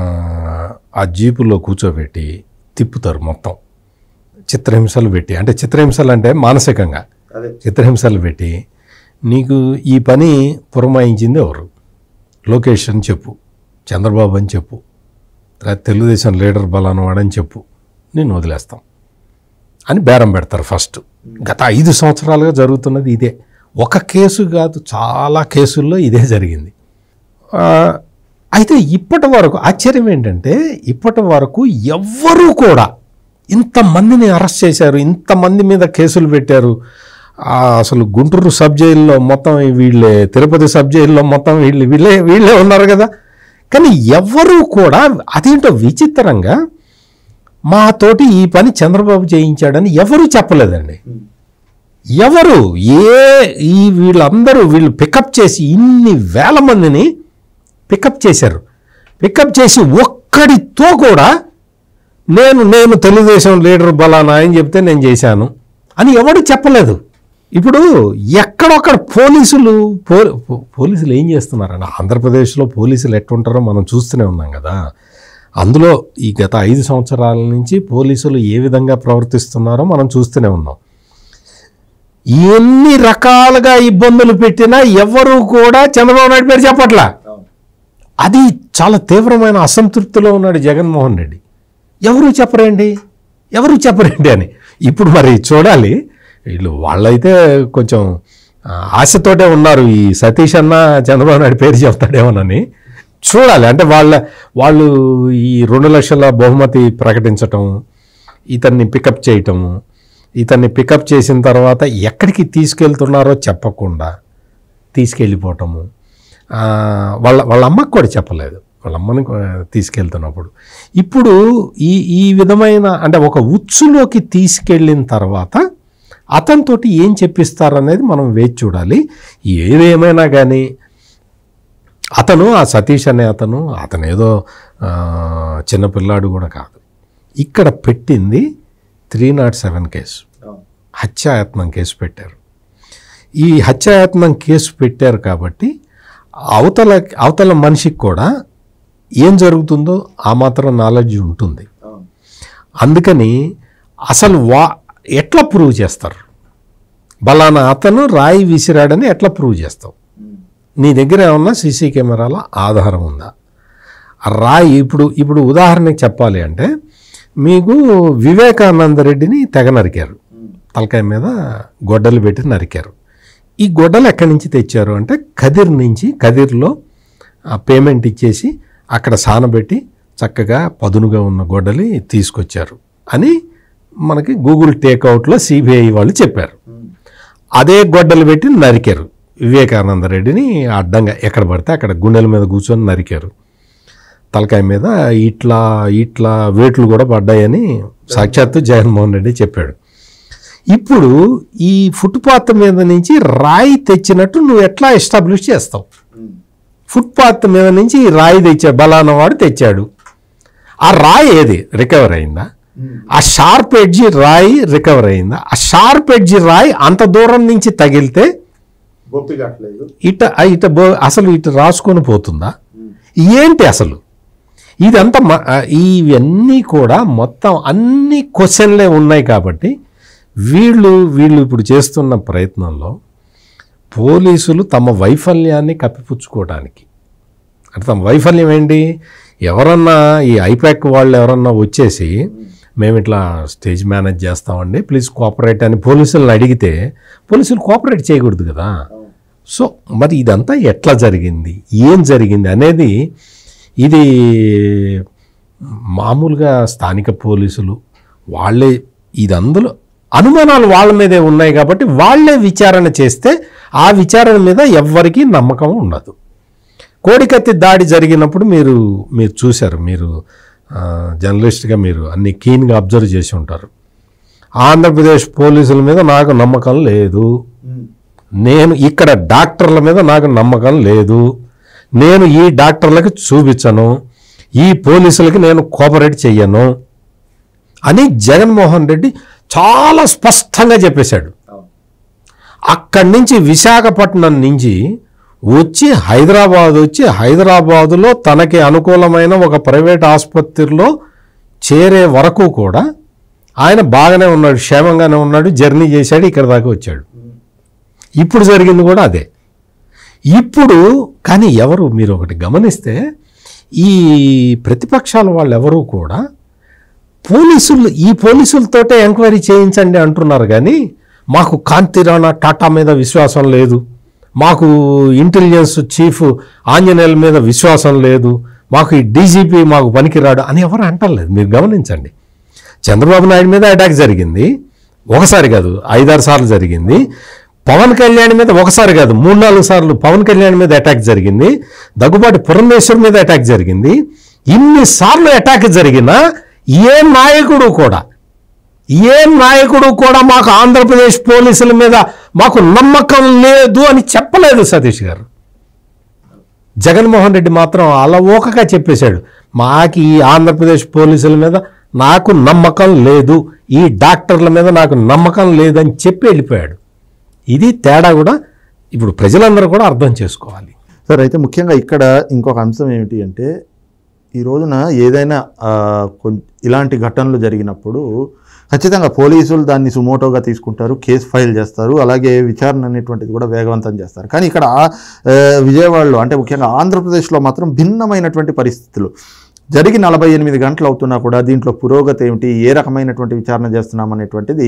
ఆ జీపులో కూర్చోబెట్టి తిప్పుతారు మొత్తం చిత్రహింసలు పెట్టి అంటే చిత్రహింసలు అంటే మానసికంగా చిత్రహింసలు పెట్టి నీకు ఈ పని పురమాయించింది ఎవరు లోకేష్ అని చెప్పు చంద్రబాబు అని చెప్పు లేదా తెలుగుదేశం లీడర్ బలాను వాడని చెప్పు నేను వదిలేస్తాం అని బేరం పెడతారు ఫస్ట్ గత ఐదు సంవత్సరాలుగా జరుగుతున్నది ఇదే ఒక కేసు కాదు చాలా కేసుల్లో ఇదే జరిగింది ఆ, అయితే ఇప్పటి వరకు ఆశ్చర్యం ఏంటంటే ఇప్పటి వరకు ఎవ్వరూ కూడా ఇంతమందిని అరెస్ట్ చేశారు ఇంతమంది మీద కేసులు పెట్టారు ఆ, అసలు గుంటూరు సబ్ జైల్లో మొత్తం వీళ్ళే తిరుపతి సబ్ జైల్లో మొత్తం వీళ్ళు వీళ్ళే వీళ్ళే ఉన్నారు కదా కానీ ఎవ్వరూ కూడా అదేంటో విచిత్రంగా మాతోటి ఈ పని చంద్రబాబు చేయించాడని ఎవరూ చెప్పలేదండి ఎవరు ఏ ఈ వీళ్ళందరూ వీళ్ళు పికప్ చేసి ఇన్ని వేల మందిని పికప్ చేశారు పికప్ చేసి ఒక్కడితో కూడా నేను నేను తెలుగుదేశం లీడర్ బలానా అని చెప్తే నేను చేశాను అని ఎవడు చెప్పలేదు ఇప్పుడు ఎక్కడొక్కడ పోలీసులు పో పో- పోలీసులు ఏం చేస్తున్నారండి ఆంధ్రప్రదేశ్లో పోలీసులు ఎట్టుంటారో మనం చూస్తూనే ఉన్నాం కదా అందులో ఈ గత ఐదు సంవత్సరాల నుంచి పోలీసులు ఏ విధంగా ప్రవర్తిస్తున్నారో మనం చూస్తూనే ఉన్నాం ఎన్ని రకాలుగా ఇబ్బందులు పెట్టినా ఎవరు కూడా చంద్రబాబు నాయుడు పేరు చెప్పట్లా అది చాలా తీవ్రమైన అసంతృప్తిలో ఉన్నాడు జగన్మోహన్ రెడ్డి ఎవరు చెప్పరండి ఎవరు చెప్పరండి అని ఇప్పుడు మరి చూడాలి వీళ్ళు వాళ్ళైతే కొంచెం ఆ, ఆశతోటే ఉన్నారు ఈ సతీష్ అన్న చంద్రబాబు నాయుడు పేరు చెప్తాడేమోనని చూడాలి అంటే వాళ్ళ వాళ్ళు ఈ రెండు లక్షల బహుమతి ప్రకటించటం ఇతన్ని పికప్ చేయటము ఇతన్ని పికప్ చేసిన తర్వాత ఎక్కడికి తీసుకెళ్తున్నారో చెప్పకుండా తీసుకెళ్ళిపోవటము ఆ, వాళ్ళ వాళ్ళ అమ్మకు కూడా చెప్పలేదు వాళ్ళ అమ్మని కూడా తీసుకెళ్తున్నప్పుడు ఇప్పుడు ఈ ఈ విధమైన అంటే ఒక ఉచ్చులోకి తీసుకెళ్ళిన తర్వాత అతనితోటి ఏం చెప్పిస్తారనేది మనం వేచి చూడాలి ఏదేమైనా కానీ అతను ఆ సతీష్ అనే అతను అతను ఏదో ఆ, చిన్నపిల్లాడు కూడా కాదు ఇక్కడ పెట్టింది త్రీ నాట్ సెవెన్ కేసు హత్యాయత్నం కేసు పెట్టారు ఈ హత్యాయత్నం కేసు పెట్టారు కాబట్టి అవతల అవతల మనిషికి కూడా ఏం జరుగుతుందో ఆ మాత్రం నాలెడ్జ్ ఉంటుంది అందుకని అసలు వా ఎట్లా ప్రూవ్ చేస్తారు బలానా అతను రాయి విసిరాడని ఎట్లా ప్రూవ్ చేస్తావు నీ దగ్గర ఏమన్నా సీసీ కెమెరాల ఆధారం ఉందా ఆ రాయి ఇప్పుడు ఇప్పుడు ఉదాహరణకి చెప్పాలి అంటే మీకు వివేకానంద రెడ్డిని తెగ నరికారు తలకాయ మీద గొడ్డలు పెట్టి నరికారు ఈ గొడ్డలు ఎక్కడి నుంచి తెచ్చారు అంటే కదిర్ నుంచి కదిర్లో ఆ పేమెంట్ ఇచ్చేసి అక్కడ సానబెట్టి చక్కగా పదునుగా ఉన్న గొడ్డలి తీసుకొచ్చారు అని మనకి గూగుల్ టేక్అవుట్లో సిబిఐ వాళ్ళు చెప్పారు అదే గొడ్డలు పెట్టి నరికారు వివేకానంద రెడ్డిని అడ్డంగా ఎక్కడ పడితే అక్కడ గుండెల మీద కూర్చొని నరికారు తలకాయ మీద ఇట్లా ఇట్లా వేట్లు కూడా పడ్డాయని సాక్షాత్తు జగన్మోహన్ రెడ్డి చెప్పాడు ఇప్పుడు ఈ ఫుట్పాత్ మీద నుంచి రాయి తెచ్చినట్టు నువ్వు ఎట్లా ఎస్టాబ్లిష్ చేస్తావు ఫుట్పాత్ మీద నుంచి ఈ రాయి తెచ్చాడు బలానా వాడు తెచ్చాడు ఆ రాయి ఏది రికవర్ అయిందా ఆ షార్ప్ ఎడ్జి రాయి రికవర్ అయిందా ఆ షార్ప్ ఎడ్జి రాయి అంత దూరం నుంచి తగిలితే గొప్పిగట్లేదు ఇట ఆ ఇట బో- అసలు ఇట రాసుకొని పోతుందా ఏంటి అసలు ఇదంతా మ- ఆ, ఇవన్నీ కూడా మొత్తం అన్ని క్వశ్చన్లే ఉన్నాయి కాబట్టి వీళ్ళు వీళ్ళు ఇప్పుడు చేస్తున్న ప్రయత్నంలో పోలీసులు తమ వైఫల్యాన్ని కప్పిపుచ్చుకోవడానికి అంటే తమ వైఫల్యం ఏంటి ఎవరన్నా ఈ ఐపాక్ వాళ్ళు ఎవరన్నా వచ్చేసి మేము ఇట్లా స్టేజ్ మేనేజ్ చేస్తామండి ప్లీజ్ కోఆపరేట్ అని పోలీసులను అడిగితే పోలీసులు కోఆపరేట్ చేయకూడదు కదా సో మరి ఇదంతా ఎట్లా జరిగింది ఏం జరిగింది అనేది ఇది మామూలుగా స్థానిక పోలీసులు వాళ్ళే ఇది అందులో అనుమానాలు వాళ్ళ మీదే ఉన్నాయి కాబట్టి వాళ్ళే విచారణ చేస్తే ఆ విచారణ మీద ఎవ్వరికీ నమ్మకం ఉండదు కోడికత్తి దాడి జరిగినప్పుడు మీరు మీరు చూశారు మీరు ఆ, జర్నలిస్ట్గా మీరు అన్ని కీన్గా అబ్జర్వ్ చేసి ఉంటారు ఆంధ్రప్రదేశ్ పోలీసుల మీద నాకు నమ్మకం లేదు నేను ఇక్కడ డాక్టర్ల మీద నాకు నమ్మకం లేదు నేను ఈ డాక్టర్లకు చూపించను ఈ పోలీసులకి నేను కోఆపరేట్ చెయ్యను అని జగన్మోహన్ రెడ్డి చాలా స్పష్టంగా చెప్పేశాడు అక్కడి నుంచి విశాఖపట్నం నుంచి వచ్చి హైదరాబాద్ వచ్చి హైదరాబాదులో తనకి అనుకూలమైన ఒక ప్రైవేట్ ఆసుపత్రిలో చేరే వరకు కూడా ఆయన బాగానే ఉన్నాడు క్షేమంగానే ఉన్నాడు జర్నీ చేశాడు ఇక్కడ దాకా వచ్చాడు ఇప్పుడు జరిగింది కూడా అదే ఇప్పుడు కానీ ఎవరు మీరు ఒకటి గమనిస్తే ఈ ప్రతిపక్షాల వాళ్ళు ఎవరు కూడా పోలీసులు ఈ పోలీసులతోటే ఎంక్వైరీ చేయించండి అంటున్నారు కానీ మాకు కాంతి రాణా టాటా మీద విశ్వాసం లేదు మాకు ఇంటెలిజెన్స్ చీఫ్ ఆంజనేయుల మీద విశ్వాసం లేదు మాకు ఈ డీజీపీ మాకు పనికిరాడు అని ఎవరు అంటలేదు మీరు గమనించండి చంద్రబాబు నాయుడు మీద అటాక్ జరిగింది ఒకసారి కాదు ఐదారు సార్లు జరిగింది పవన్ కళ్యాణ్ మీద ఒకసారి కాదు మూడు నాలుగు సార్లు పవన్ కళ్యాణ్ మీద అటాక్ జరిగింది దగ్గుబాటి పురంధేశ్వర్ మీద అటాక్ జరిగింది ఇన్నిసార్లు అటాక్ జరిగినా ఏ నాయకుడు కూడా ఏ నాయకుడు కూడా మాకు ఆంధ్రప్రదేశ్ పోలీసుల మీద మాకు నమ్మకం లేదు అని చెప్పలేదు సతీష్ గారు జగన్మోహన్ రెడ్డి మాత్రం అలవోకగా చెప్పేశాడు మాకు ఈ ఆంధ్రప్రదేశ్ పోలీసుల మీద నాకు నమ్మకం లేదు ఈ డాక్టర్ల మీద నాకు నమ్మకం లేదని చెప్పి వెళ్ళిపోయాడు ఇది తేడా కూడా ఇప్పుడు ప్రజలందరూ కూడా అర్థం చేసుకోవాలి సార్ అయితే ముఖ్యంగా ఇక్కడ ఇంకొక అంశం ఏమిటి అంటే ఈ రోజున ఏదైనా ఆ, కొం- ఇలాంటి ఘటనలు జరిగినప్పుడు ఖచ్చితంగా పోలీసులు దాన్ని సుమోటోగా తీసుకుంటారు కేసు ఫైల్ చేస్తారు అలాగే విచారణ అనేటువంటిది కూడా వేగవంతం చేస్తారు కానీ ఇక్కడ ఆ, విజయవాడలో అంటే ముఖ్యంగా ఆంధ్రప్రదేశ్లో మాత్రం భిన్నమైనటువంటి పరిస్థితులు జరిగి నలభై ఎనిమిది గంటలు అవుతున్నా కూడా దీంట్లో పురోగతి ఏమిటి ఏ రకమైనటువంటి విచారణ చేస్తున్నాం అనేటువంటిది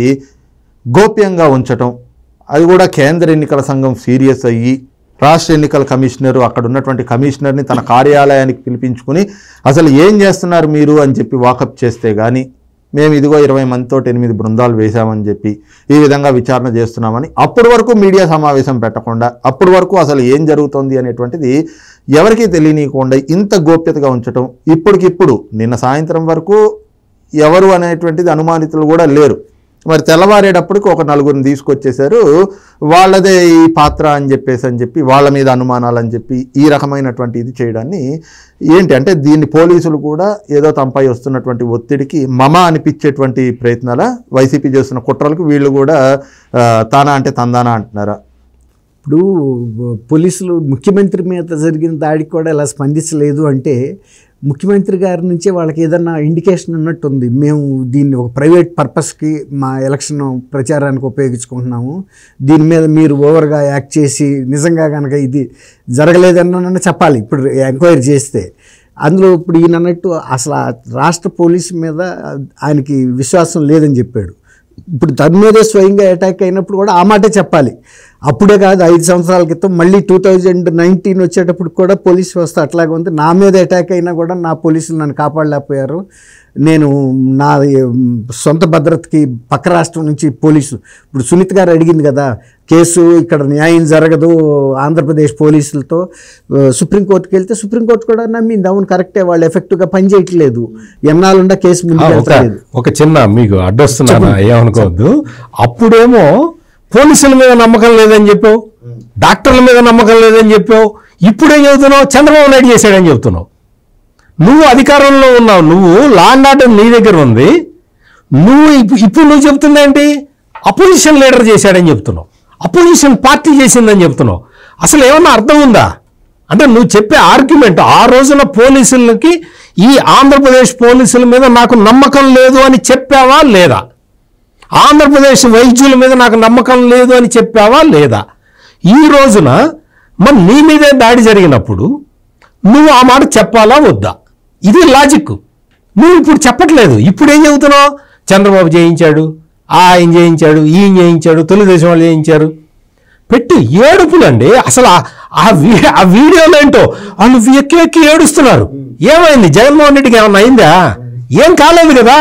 గోప్యంగా ఉంచటం అది కూడా కేంద్ర ఎన్నికల సంఘం సీరియస్ అయ్యి రాష్ట్ర ఎన్నికల కమిషనర్ అక్కడ ఉన్నటువంటి కమిషనర్ని తన కార్యాలయానికి పిలిపించుకుని అసలు ఏం చేస్తున్నారు మీరు అని చెప్పి వాకప్ చేస్తే కానీ మేము ఇదిగో ఇరవై మందితో ఎనిమిది బృందాలు వేశామని చెప్పి ఈ విధంగా విచారణ చేస్తున్నామని అప్పటి వరకు మీడియా సమావేశం పెట్టకుండా అప్పటి వరకు అసలు ఏం జరుగుతోంది అనేటువంటిది ఎవరికీ తెలియనీయకుండా ఇంత గోప్యతగా ఉంచటం ఇప్పటికిప్పుడు నిన్న సాయంత్రం వరకు ఎవరు అనేటువంటిది అనుమానితులు కూడా లేరు మరి తెల్లవారేటప్పటికి ఒక నలుగురిని తీసుకొచ్చేసారు వాళ్ళదే ఈ పాత్ర అని చెప్పేసి అని చెప్పి వాళ్ళ మీద అనుమానాలు అని చెప్పి ఈ రకమైనటువంటి ఇది చేయడాన్ని ఏంటి అంటే దీన్ని పోలీసులు కూడా ఏదో తమపై వస్తున్నటువంటి ఒత్తిడికి మమ అనిపించేటువంటి ప్రయత్నాల వైసీపీ చేస్తున్న కుట్రలకు వీళ్ళు కూడా ఆ, తానా అంటే తందానా అంటున్నారా ఇప్పుడు పోలీసులు ముఖ్యమంత్రి మీద జరిగిన దాడికి కూడా ఇలా స్పందించలేదు అంటే ముఖ్యమంత్రి గారి నుంచే వాళ్ళకి ఏదన్నా ఇండికేషన్ ఉన్నట్టుంది మేము దీన్ని ఒక ప్రైవేట్ పర్పస్కి మా ఎలక్షన్ ప్రచారానికి ఉపయోగించుకుంటున్నాము దీని మీద మీరు ఓవర్గా యాక్ట్ చేసి నిజంగా కనుక ఇది జరగలేదన్న చెప్పాలి ఇప్పుడు ఎంక్వైరీ చేస్తే అందులో ఇప్పుడు ఈయన అన్నట్టు అసలు ఆ రాష్ట్ర పోలీసు మీద ఆయనకి విశ్వాసం లేదని చెప్పాడు ఇప్పుడు తన మీదే స్వయంగా అటాక్ అయినప్పుడు కూడా ఆ మాటే చెప్పాలి అప్పుడే కాదు ఐదు సంవత్సరాల క్రితం మళ్ళీ టూ థౌజండ్ నైన్టీన్ వచ్చేటప్పుడు కూడా పోలీస్ వ్యవస్థ అట్లాగే ఉంది నా మీద అటాక్ అయినా కూడా నా పోలీసులు నన్ను కాపాడలేకపోయారు నేను నా ఉమ్, సొంత భద్రతకి పక్క రాష్ట్రం నుంచి పోలీసు ఇప్పుడు సునీత్ గారు అడిగింది కదా కేసు ఇక్కడ న్యాయం జరగదు ఆంధ్రప్రదేశ్ పోలీసులతో ఆ, సుప్రీంకోర్టుకి వెళ్తే సుప్రీంకోర్టు కూడా నమ్మింది అవును కరెక్టే వాళ్ళు ఎఫెక్టివ్గా పనిచేయట్లేదు ఎన్నాళ్ళుండా కేసు ముందుకు ఒక వెళ్తలేదు ఒక చిన్న మీకు అడ్డొస్తున్నాను ఏమనుకోవద్దు అప్పుడేమో పోలీసుల మీద నమ్మకం లేదని చెప్పావు డాక్టర్ల మీద నమ్మకం లేదని చెప్పావు ఇప్పుడేం చెబుతున్నావు చంద్రబాబు నాయుడు చేశాడని చెప్తున్నావు నువ్వు అధికారంలో ఉన్నావు నువ్వు లాండ్ ఆర్డర్ నీ దగ్గర ఉంది నువ్వు ఇప్పు- ఇప్పుడు నువ్వు చెప్తుందేంటి అపోజిషన్ లీడర్ చేశాడని చెప్తున్నావు అపోజిషన్ పార్టీ చేసిందని చెప్తున్నావు అసలు ఏమన్నా అర్థం ఉందా అంటే నువ్వు చెప్పే ఆర్గ్యుమెంట్ ఆ రోజున పోలీసులకి ఈ ఆంధ్రప్రదేశ్ పోలీసుల మీద నాకు నమ్మకం లేదు అని చెప్పావా లేదా ఆంధ్రప్రదేశ్ వైద్యుల మీద నాకు నమ్మకం లేదు అని చెప్పావా లేదా ఈ రోజున మరి నీ మీదే దాడి జరిగినప్పుడు నువ్వు ఆ మాట చెప్పాలా వద్దా ఇది లాజిక్ నువ్వు ఇప్పుడు చెప్పట్లేదు ఇప్పుడు ఏం చెబుతున్నావు చంద్రబాబు చేయించాడు ఆ ఆయన చేయించాడు ఈయన చేయించాడు తెలుగుదేశం వాళ్ళు చేయించారు పెట్టి ఏడుపులండి అసలు ఆ- ఆ వీ ఆ వీడియోలో ఏంటో వాళ్ళు ఎక్కి ఎక్కి ఏడుస్తున్నారు ఏమైంది జగన్మోహన్ రెడ్డికి ఏమన్నా అయిందా ఏం కాలేదు కదా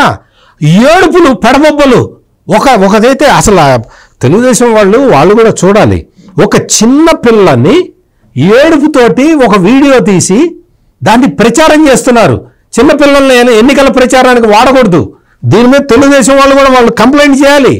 ఏడుపులు పెడబొబ్బలు ఒక ఒకదైతే అసలు ఆ తెలుగుదేశం వాళ్ళు వాళ్ళు కూడా చూడాలి ఒక చిన్న పిల్లని ఏడుపుతోటి ఒక వీడియో తీసి దాన్ని ప్రచారం చేస్తున్నారు చిన్న పిల్లల్ని ఎన్ని- ఎన్నికల ప్రచారానికి వాడకూడదు దీని మీద తెలుగుదేశం వాళ్ళు కూడా వాళ్ళు కంప్లైంట్ చేయాలి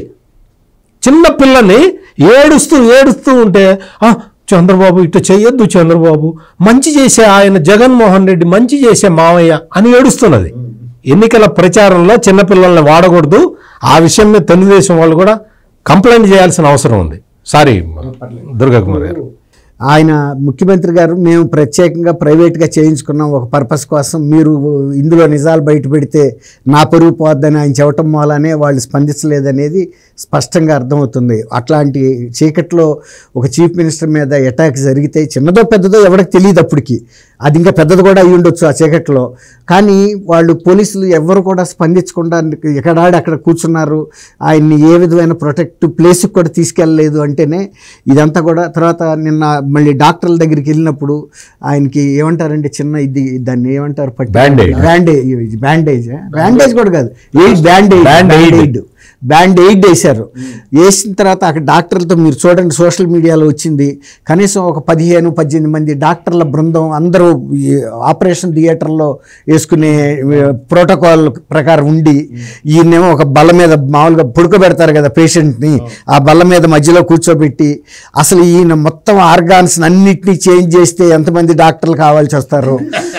చిన్న పిల్లని ఏడుస్తూ ఏడుస్తూ ఉంటే "ఆ, చంద్రబాబు ఇట్లా చెయ్యొద్దు చంద్రబాబు మంచి చేసే ఆయన జగన్మోహన్ రెడ్డి మంచి చేసే మావయ్య అని ఏడుస్తున్నది ఎన్నికల ప్రచారంలో చిన్నపిల్లల్ని వాడకూడదు ఆ విషయం మీద తెలుగుదేశం వాళ్ళు కూడా కంప్లైంట్ చేయాల్సిన అవసరం ఉంది సారీ దుర్గా కుమార్ గారు ఆయన ముఖ్యమంత్రి గారు మేము ప్రత్యేకంగా ప్రైవేట్గా చేయించుకున్నాం ఒక పర్పస్ కోసం మీరు ఇందులో నిజాలు బయట పెడితే నా పరువు పోద్దని ఆయన చెప్పటం మూలానే వాళ్ళు స్పందించలేదనేది స్పష్టంగా అర్థమవుతుంది అట్లాంటి చీకట్లో ఒక చీఫ్ మినిస్టర్ మీద అటాక్ జరిగితే చిన్నదో పెద్దదో ఎవరికి తెలియదు అప్పటికి అది ఇంకా పెద్దది కూడా అయి ఉండొచ్చు ఆ చీకట్లో కానీ వాళ్ళు పోలీసులు ఎవరు కూడా స్పందించకుండా ఎక్కడాడి అక్కడ కూర్చున్నారు ఆయన్ని ఏ విధమైన ప్రొటెక్ట్ ప్లేస్కి కూడా తీసుకెళ్ళలేదు అంటేనే ఇదంతా కూడా తర్వాత నిన్న మళ్ళీ డాక్టర్ల దగ్గరికి వెళ్ళినప్పుడు ఆయనకి ఏమంటారంటే చిన్న ఇది దాన్ని ఏమంటారు పట్టి Band-aid. బ్యాండేజ్ బ్యాండేజ్ బ్యాండేజ్ కూడా కాదు aid bandage Band-aid. Bandaid band aid వేశారు వేసిన తర్వాత అక్కడ డాక్టర్లతో మీరు చూడండి సోషల్ మీడియాలో వచ్చింది కనీసం ఒక పదిహేను పద్దెనిమిది మంది డాక్టర్ల బృందం అందరూ ఈ ఆపరేషన్ థియేటర్లో వేసుకునే ప్రోటోకాల్ ప్రకారం ఉండి ఈయనేమో ఒక బల్ల మీద మామూలుగా పుడుకోబెడతారు కదా పేషెంట్ని ఆ బల్ల మీద మధ్యలో కూర్చోబెట్టి అసలు ఈయన మొత్తం ఆర్గాన్స్ అన్నిటినీ చేంజ్ చేస్తే ఎంతమంది డాక్టర్లు కావాల్సి వస్తారు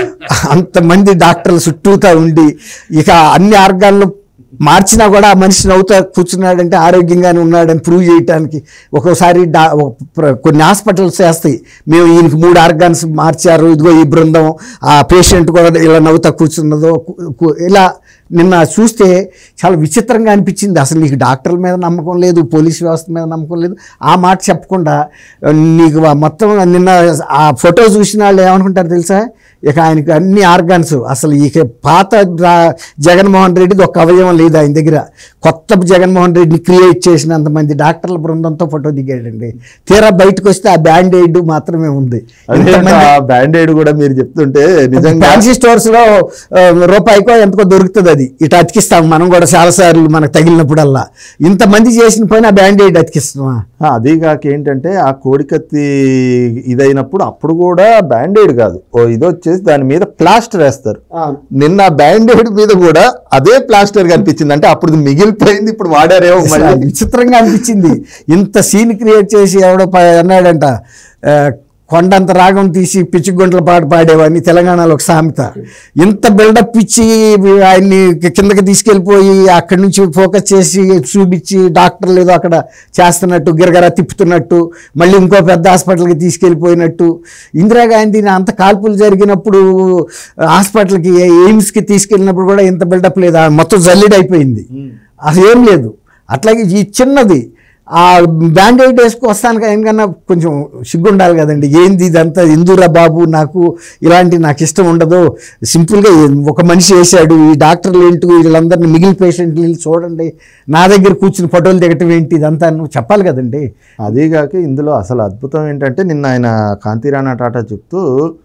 అంతమంది డాక్టర్లు చుట్టూతా ఉండి ఇక అన్ని ఆర్గాన్లు మార్చినా కూడా ఆ మనిషి నవ్వుతా కూర్చున్నాడంటే ఆరోగ్యంగానే ఉన్నాడని ప్రూవ్ చేయడానికి ఒక్కోసారి డా ఒక ప్ర- కొన్ని హాస్పిటల్స్ చేస్తాయి మేము ఈయనకి మూడు ఆర్గాన్స్ మార్చారు ఇదిగో ఈ బృందం ఆ పేషెంట్ కూడా ఇలా నవ్వుతా కూర్చున్నదో కు- కు- ఇలా నిన్న చూస్తే చాలా విచిత్రంగా అనిపించింది అసలు నీకు డాక్టర్ల మీద నమ్మకం లేదు పోలీస్ వ్యవస్థ మీద నమ్మకం లేదు ఆ మాట చెప్పకుండా నీకు ఆ మొత్తం నిన్న ఆ ఫోటో చూసిన వాళ్ళు ఏమనుకుంటారు తెలుసా ఇక ఆయనకి అన్ని ఆర్గాన్స్ అసలు ఇక పాత రా- జగన్మోహన్ రెడ్డిది ఒక అవయవం లేదు ఆయన దగ్గర కొత్త జగన్మోహన్ రెడ్డిని క్రియేట్ చేసినంత మంది డాక్టర్ల బృందంతో ఫోటో దిగాడండి తీరా బయటకు వస్తే ఆ బ్యాండ్ ఎయిడ్ మాత్రమే ఉంది ఇంతమంది బ్యాండేడ్ కూడా మీరు చెప్తుంటే నిజంగా ఫ్యాన్సీ స్టోర్స్ లో ఆ, రూపాయికో ఎంతకో దొరుకుతుంది అది ఇటు అతికిస్తాం మనం కూడా చాలా సార్లు మనకు తగిలినప్పుడల్లా ఇంతమంది చేసిన పని ఆ బ్యాండ్ ఎయిడ్ అతికిస్తామా ఆ, అదీగాక ఏంటంటే ఆ కోడికత్తి ఇదైనప్పుడు అప్పుడు కూడా బ్యాండేడ్ కాదు ఓ ఇది వచ్చేసి దాని మీద ప్లాస్టర్ వేస్తారు నిన్న బ్యాండేడ్ మీద కూడా అదే ప్లాస్టర్ కనిపించింది అంటే అప్పుడు ఇది మిగిలిపోయింది ఇప్పుడు వాడారేమో అసలు మళ్ళీ విచిత్రంగా అనిపించింది ఇంత సీన్ క్రియేట్ చేసి ఎవడో ప- అన్నాడంట ఆ, కొండంత రాగం తీసి పిచ్చిగుంటల పాట పాడేవాడిని తెలంగాణలో ఒక సామెత ఇంత బిల్డప్ ఇచ్చి ఆయన్ని కిందకి తీసుకెళ్ళిపోయి అక్కడి నుంచి ఫోకస్ చేసి చూపించి డాక్టర్లు ఏదో అక్కడ చేస్తున్నట్టు గిరగర తిప్పుతున్నట్టు మళ్ళీ ఇంకో పెద్ద హాస్పిటల్కి తీసుకెళ్ళిపోయినట్టు ఇందిరాగాంధీని అంత కాల్పులు జరిగినప్పుడు హాస్పిటల్కి ఎయిమ్స్కి తీసుకెళ్ళినప్పుడు కూడా ఇంత బిల్డప్ లేదు ఆ మొత్తం జల్లిడ్ అయిపోయింది అసలు ఏం లేదు అట్లాగే ఈ చిన్నది ఆ బ్యాండేడ్ వేసుకు వస్తానికి ఏంకన్నా కొంచెం సిగ్గు ఉండాలి కదండి ఏంది ఇదంతా ఎందురా బాబు నాకు ఇలాంటి నాకు ఇష్టం ఉండదు సింపుల్గా ఒక మనిషి వేసాడు ఈ డాక్టర్లు ఏంటి వీళ్ళందరినీ మిగిలిన పేషెంట్లు వీళ్ళు చూడండి నా దగ్గర కూర్చుని ఫోటోలు దిగటం ఏంటి ఇదంతా నువ్వు చెప్పాలి కదండి అదీగాక ఇందులో అసలు అద్భుతం ఏంటంటే నిన్న ఆయన కాంతిరాణా టాటా చెప్తూ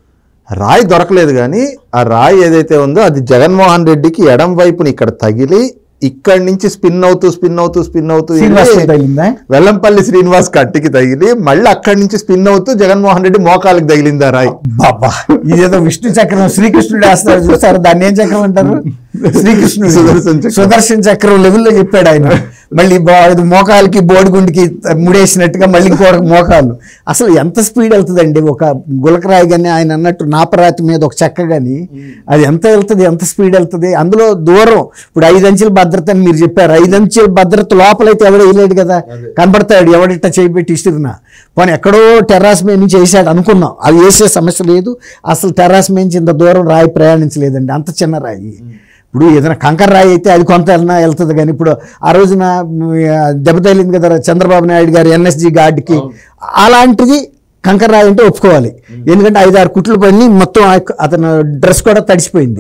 రాయి దొరకలేదు కానీ ఆ రాయి ఏదైతే ఉందో అది జగన్మోహన్ రెడ్డికి ఎడం వైపున ఇక్కడ తగిలి ఇక్కడి నుంచి స్పిన్ అవుతూ స్పిన్ అవుతూ స్పిన్ అవుతూ శ్రీనివాస్ వెళ్ళి తగిలిందా వెల్లంపల్లి శ్రీనివాస్ కట్టికి తగిలి మళ్ళీ అక్కడి నుంచి స్పిన్ అవుతూ జగన్మోహన్ రెడ్డి మోకాలకు తగిలింది ఆ రాయి బాబా ఇదేదో విష్ణు చక్రం శ్రీకృష్ణుడు వేస్తారు చూస్తారు దాన్ని ఏం చక్రం అంటారు శ్రీకృష్ణుడు సుదర్శన్ చక్రం. సుదర్శన్ చక్రం లెవెల్లో చెప్పాడు ఆయన మళ్ళీ బా- ఇది మోకాలకి బోడిగుండికి ముడేసినట్టుగా మళ్ళీ ఇంకో మోకాలు అసలు ఎంత స్పీడ్ వెళ్తుందండి ఒక గులకరాయి కానీ ఆయన అన్నట్టు నాపరాతి మీద ఒక చెక్క కానీ అది ఎంత వెళ్తుంది ఎంత స్పీడ్ వెళ్తుంది అందులో దూరం ఇప్పుడు ఐదు అంచెల భద్రత అని మీరు చెప్పారు ఐదు అంచెల భద్రత లోపలైతే ఎవడో వేయలేడు కదా కనబడతాడు ఎవడిట్ట చేయబెట్టి ఇస్తున్నా పోనీ ఎక్కడో టెర్రాస్ మీద నుంచి వేసాడు అనుకున్నాం అది వేసే సమస్య లేదు అసలు టెర్రాస్ మీద నుంచి ఇంత దూరం రాయి ప్రయాణించలేదండి అంత చిన్న రాయి ఇప్పుడు ఏదైనా కంకర రాయి అయితే అది కొంత వెళ్ళినా వెళ్తుంది కానీ ఇప్పుడు ఆ రోజున మ్, ఆ, దెబ్బ తగిలింది కదా చంద్రబాబు నాయుడు గారు ఎన్ఎస్జి గార్డ్కి అలాంటిది కంకర రాయి అంటే ఒప్పుకోవాలి ఎందుకంటే ఐదు ఆరు కుట్లు పడి మొత్తం ఆ- అతను డ్రెస్ కూడా తడిసిపోయింది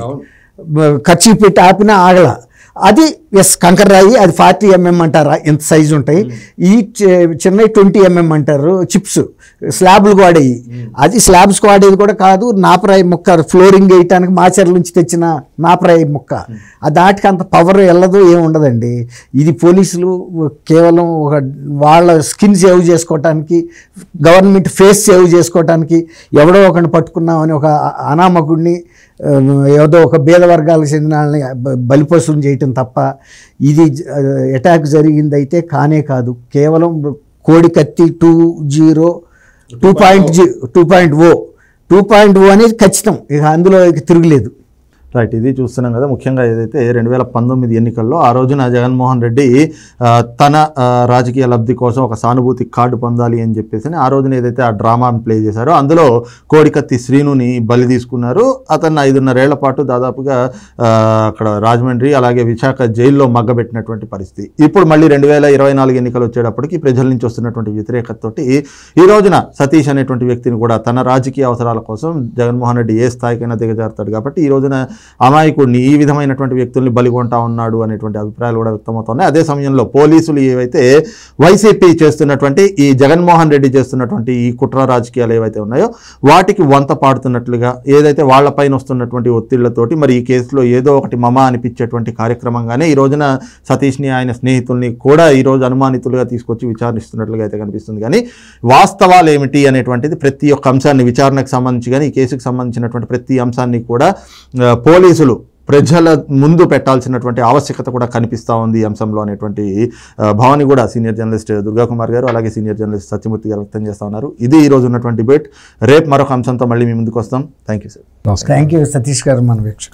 ఖర్చు పెట్టి ఆపినా ఆగల అది ఎస్ కంకర రాయి అది ఫార్టీ ఎంఎం అంటారా ఎంత సైజు ఉంటాయి ఈ చి- చిన్నవి ట్వంటీ ఎంఎం అంటారు చిప్స్ స్లాబ్లు వాడేవి అది స్లాబ్స్ వాడేది కూడా కాదు నాపరాయి ముక్క ఫ్లోరింగ్ వేయటానికి మాచర్ల నుంచి తెచ్చిన నాపరాయి ముక్క ఆ దాటికి అంత పవర్ వెళ్ళదు ఏమి ఉండదండి ఇది పోలీసులు కేవలం ఒక వాళ్ళ స్కిన్ సేవ్ చేసుకోవటానికి గవర్నమెంట్ ఫేస్ సేవ్ చేసుకోవటానికి ఎవడో ఒకరిని పట్టుకున్నామని ఒక అనామకుడిని ఆ, ఏదో ఒక భేద వర్గాలకు చెందిన వాళ్ళని బ- బలిపశువులు చేయటం తప్ప ఇది అటాక్ జరిగిందైతే కానే కాదు కేవలం కోడి కత్తి two zero two point G two point O two point O అనేది ఖచ్చితం ఇక అందులో ఇక తిరుగులేదు రైట్ ఇది చూస్తున్నాం కదా ముఖ్యంగా ఏదైతే రెండు వేల పంతొమ్మిది ఎన్నికల్లో ఆ రోజున జగన్మోహన్ రెడ్డి ఆ, తన ఆ, రాజకీయ లబ్ధి కోసం ఒక సానుభూతి కార్డు పొందాలి అని చెప్పేసి ఆ రోజున ఏదైతే ఆ డ్రామాని ప్లే చేశారో అందులో కోడికత్తి శ్రీనుని బలి తీసుకున్నారు అతన్ని ఐదున్నరేళ్ల పాటు దాదాపుగా ఆ, అక్కడ రాజమండ్రి అలాగే విశాఖ జైల్లో మగ్గబెట్టినటువంటి పరిస్థితి ఇప్పుడు మళ్ళీ రెండు వేల ఇరవై నాలుగు ఎన్నికలు వచ్చేటప్పటికి ప్రజల నుంచి వస్తున్నటువంటి వ్యతిరేకతతోటి ఈ రోజున సతీష్ అనేటువంటి వ్యక్తిని కూడా తన రాజకీయ అవసరాల కోసం జగన్మోహన్ రెడ్డి ఏ స్థాయికైనా దిగజారుతాడు కాబట్టి ఈ రోజున అమాయకుడిని ఈ విధమైనటువంటి వ్యక్తుల్ని బలిగొంటా ఉన్నాడు అనేటువంటి అభిప్రాయాలు కూడా వ్యక్తమవుతున్నాయి అదే సమయంలో పోలీసులు ఏవైతే వైసీపీ చేస్తున్నటువంటి ఈ జగన్మోహన్ రెడ్డి చేస్తున్నటువంటి ఈ కుట్ర రాజకీయాలు ఏవైతే ఉన్నాయో వాటికి వంత పాడుతున్నట్లుగా ఏదైతే వాళ్ళపైన వస్తున్నటువంటి ఒత్తిళ్లతోటి మరి ఈ కేసులో ఏదో ఒకటి మమ అనిపించేటువంటి కార్యక్రమంగానే ఈ రోజున సతీష్ని ఆయన స్నేహితుల్ని కూడా ఈ రోజు అనుమానితులుగా తీసుకొచ్చి విచారిస్తున్నట్లుగా అయితే కనిపిస్తుంది కానీ వాస్తవాలు ఏమిటి అనేటువంటిది ప్రతి ఒక్క అంశాన్ని విచారణకు సంబంధించి కానీ ఈ కేసుకు సంబంధించినటువంటి ప్రతి అంశాన్ని కూడా ఆ, పోలీసులు ప్రజల ముందు పెట్టాల్సినటువంటి ఆవశ్యకత కూడా కనిపిస్తూ ఉంది ఈ అంశంలో అనేటువంటి ఆ, భావాన్ని కూడా సీనియర్ జర్నలిస్ట్ దుర్గా కుమార్ గారు అలాగే సీనియర్ జర్నలిస్ట్ సత్యమూర్తి గారు వ్యక్తం చేస్తూ ఉన్నారు ఇది ఈ రోజు ఉన్నటువంటి డిబేట్ రేపు మరొక అంశంతో మళ్ళీ మీ ముందుకు వస్తాం థ్యాంక్ యూ సార్ నమస్కారం థ్యాంక్ యూ సతీష్ గారు మన వీక్షకులు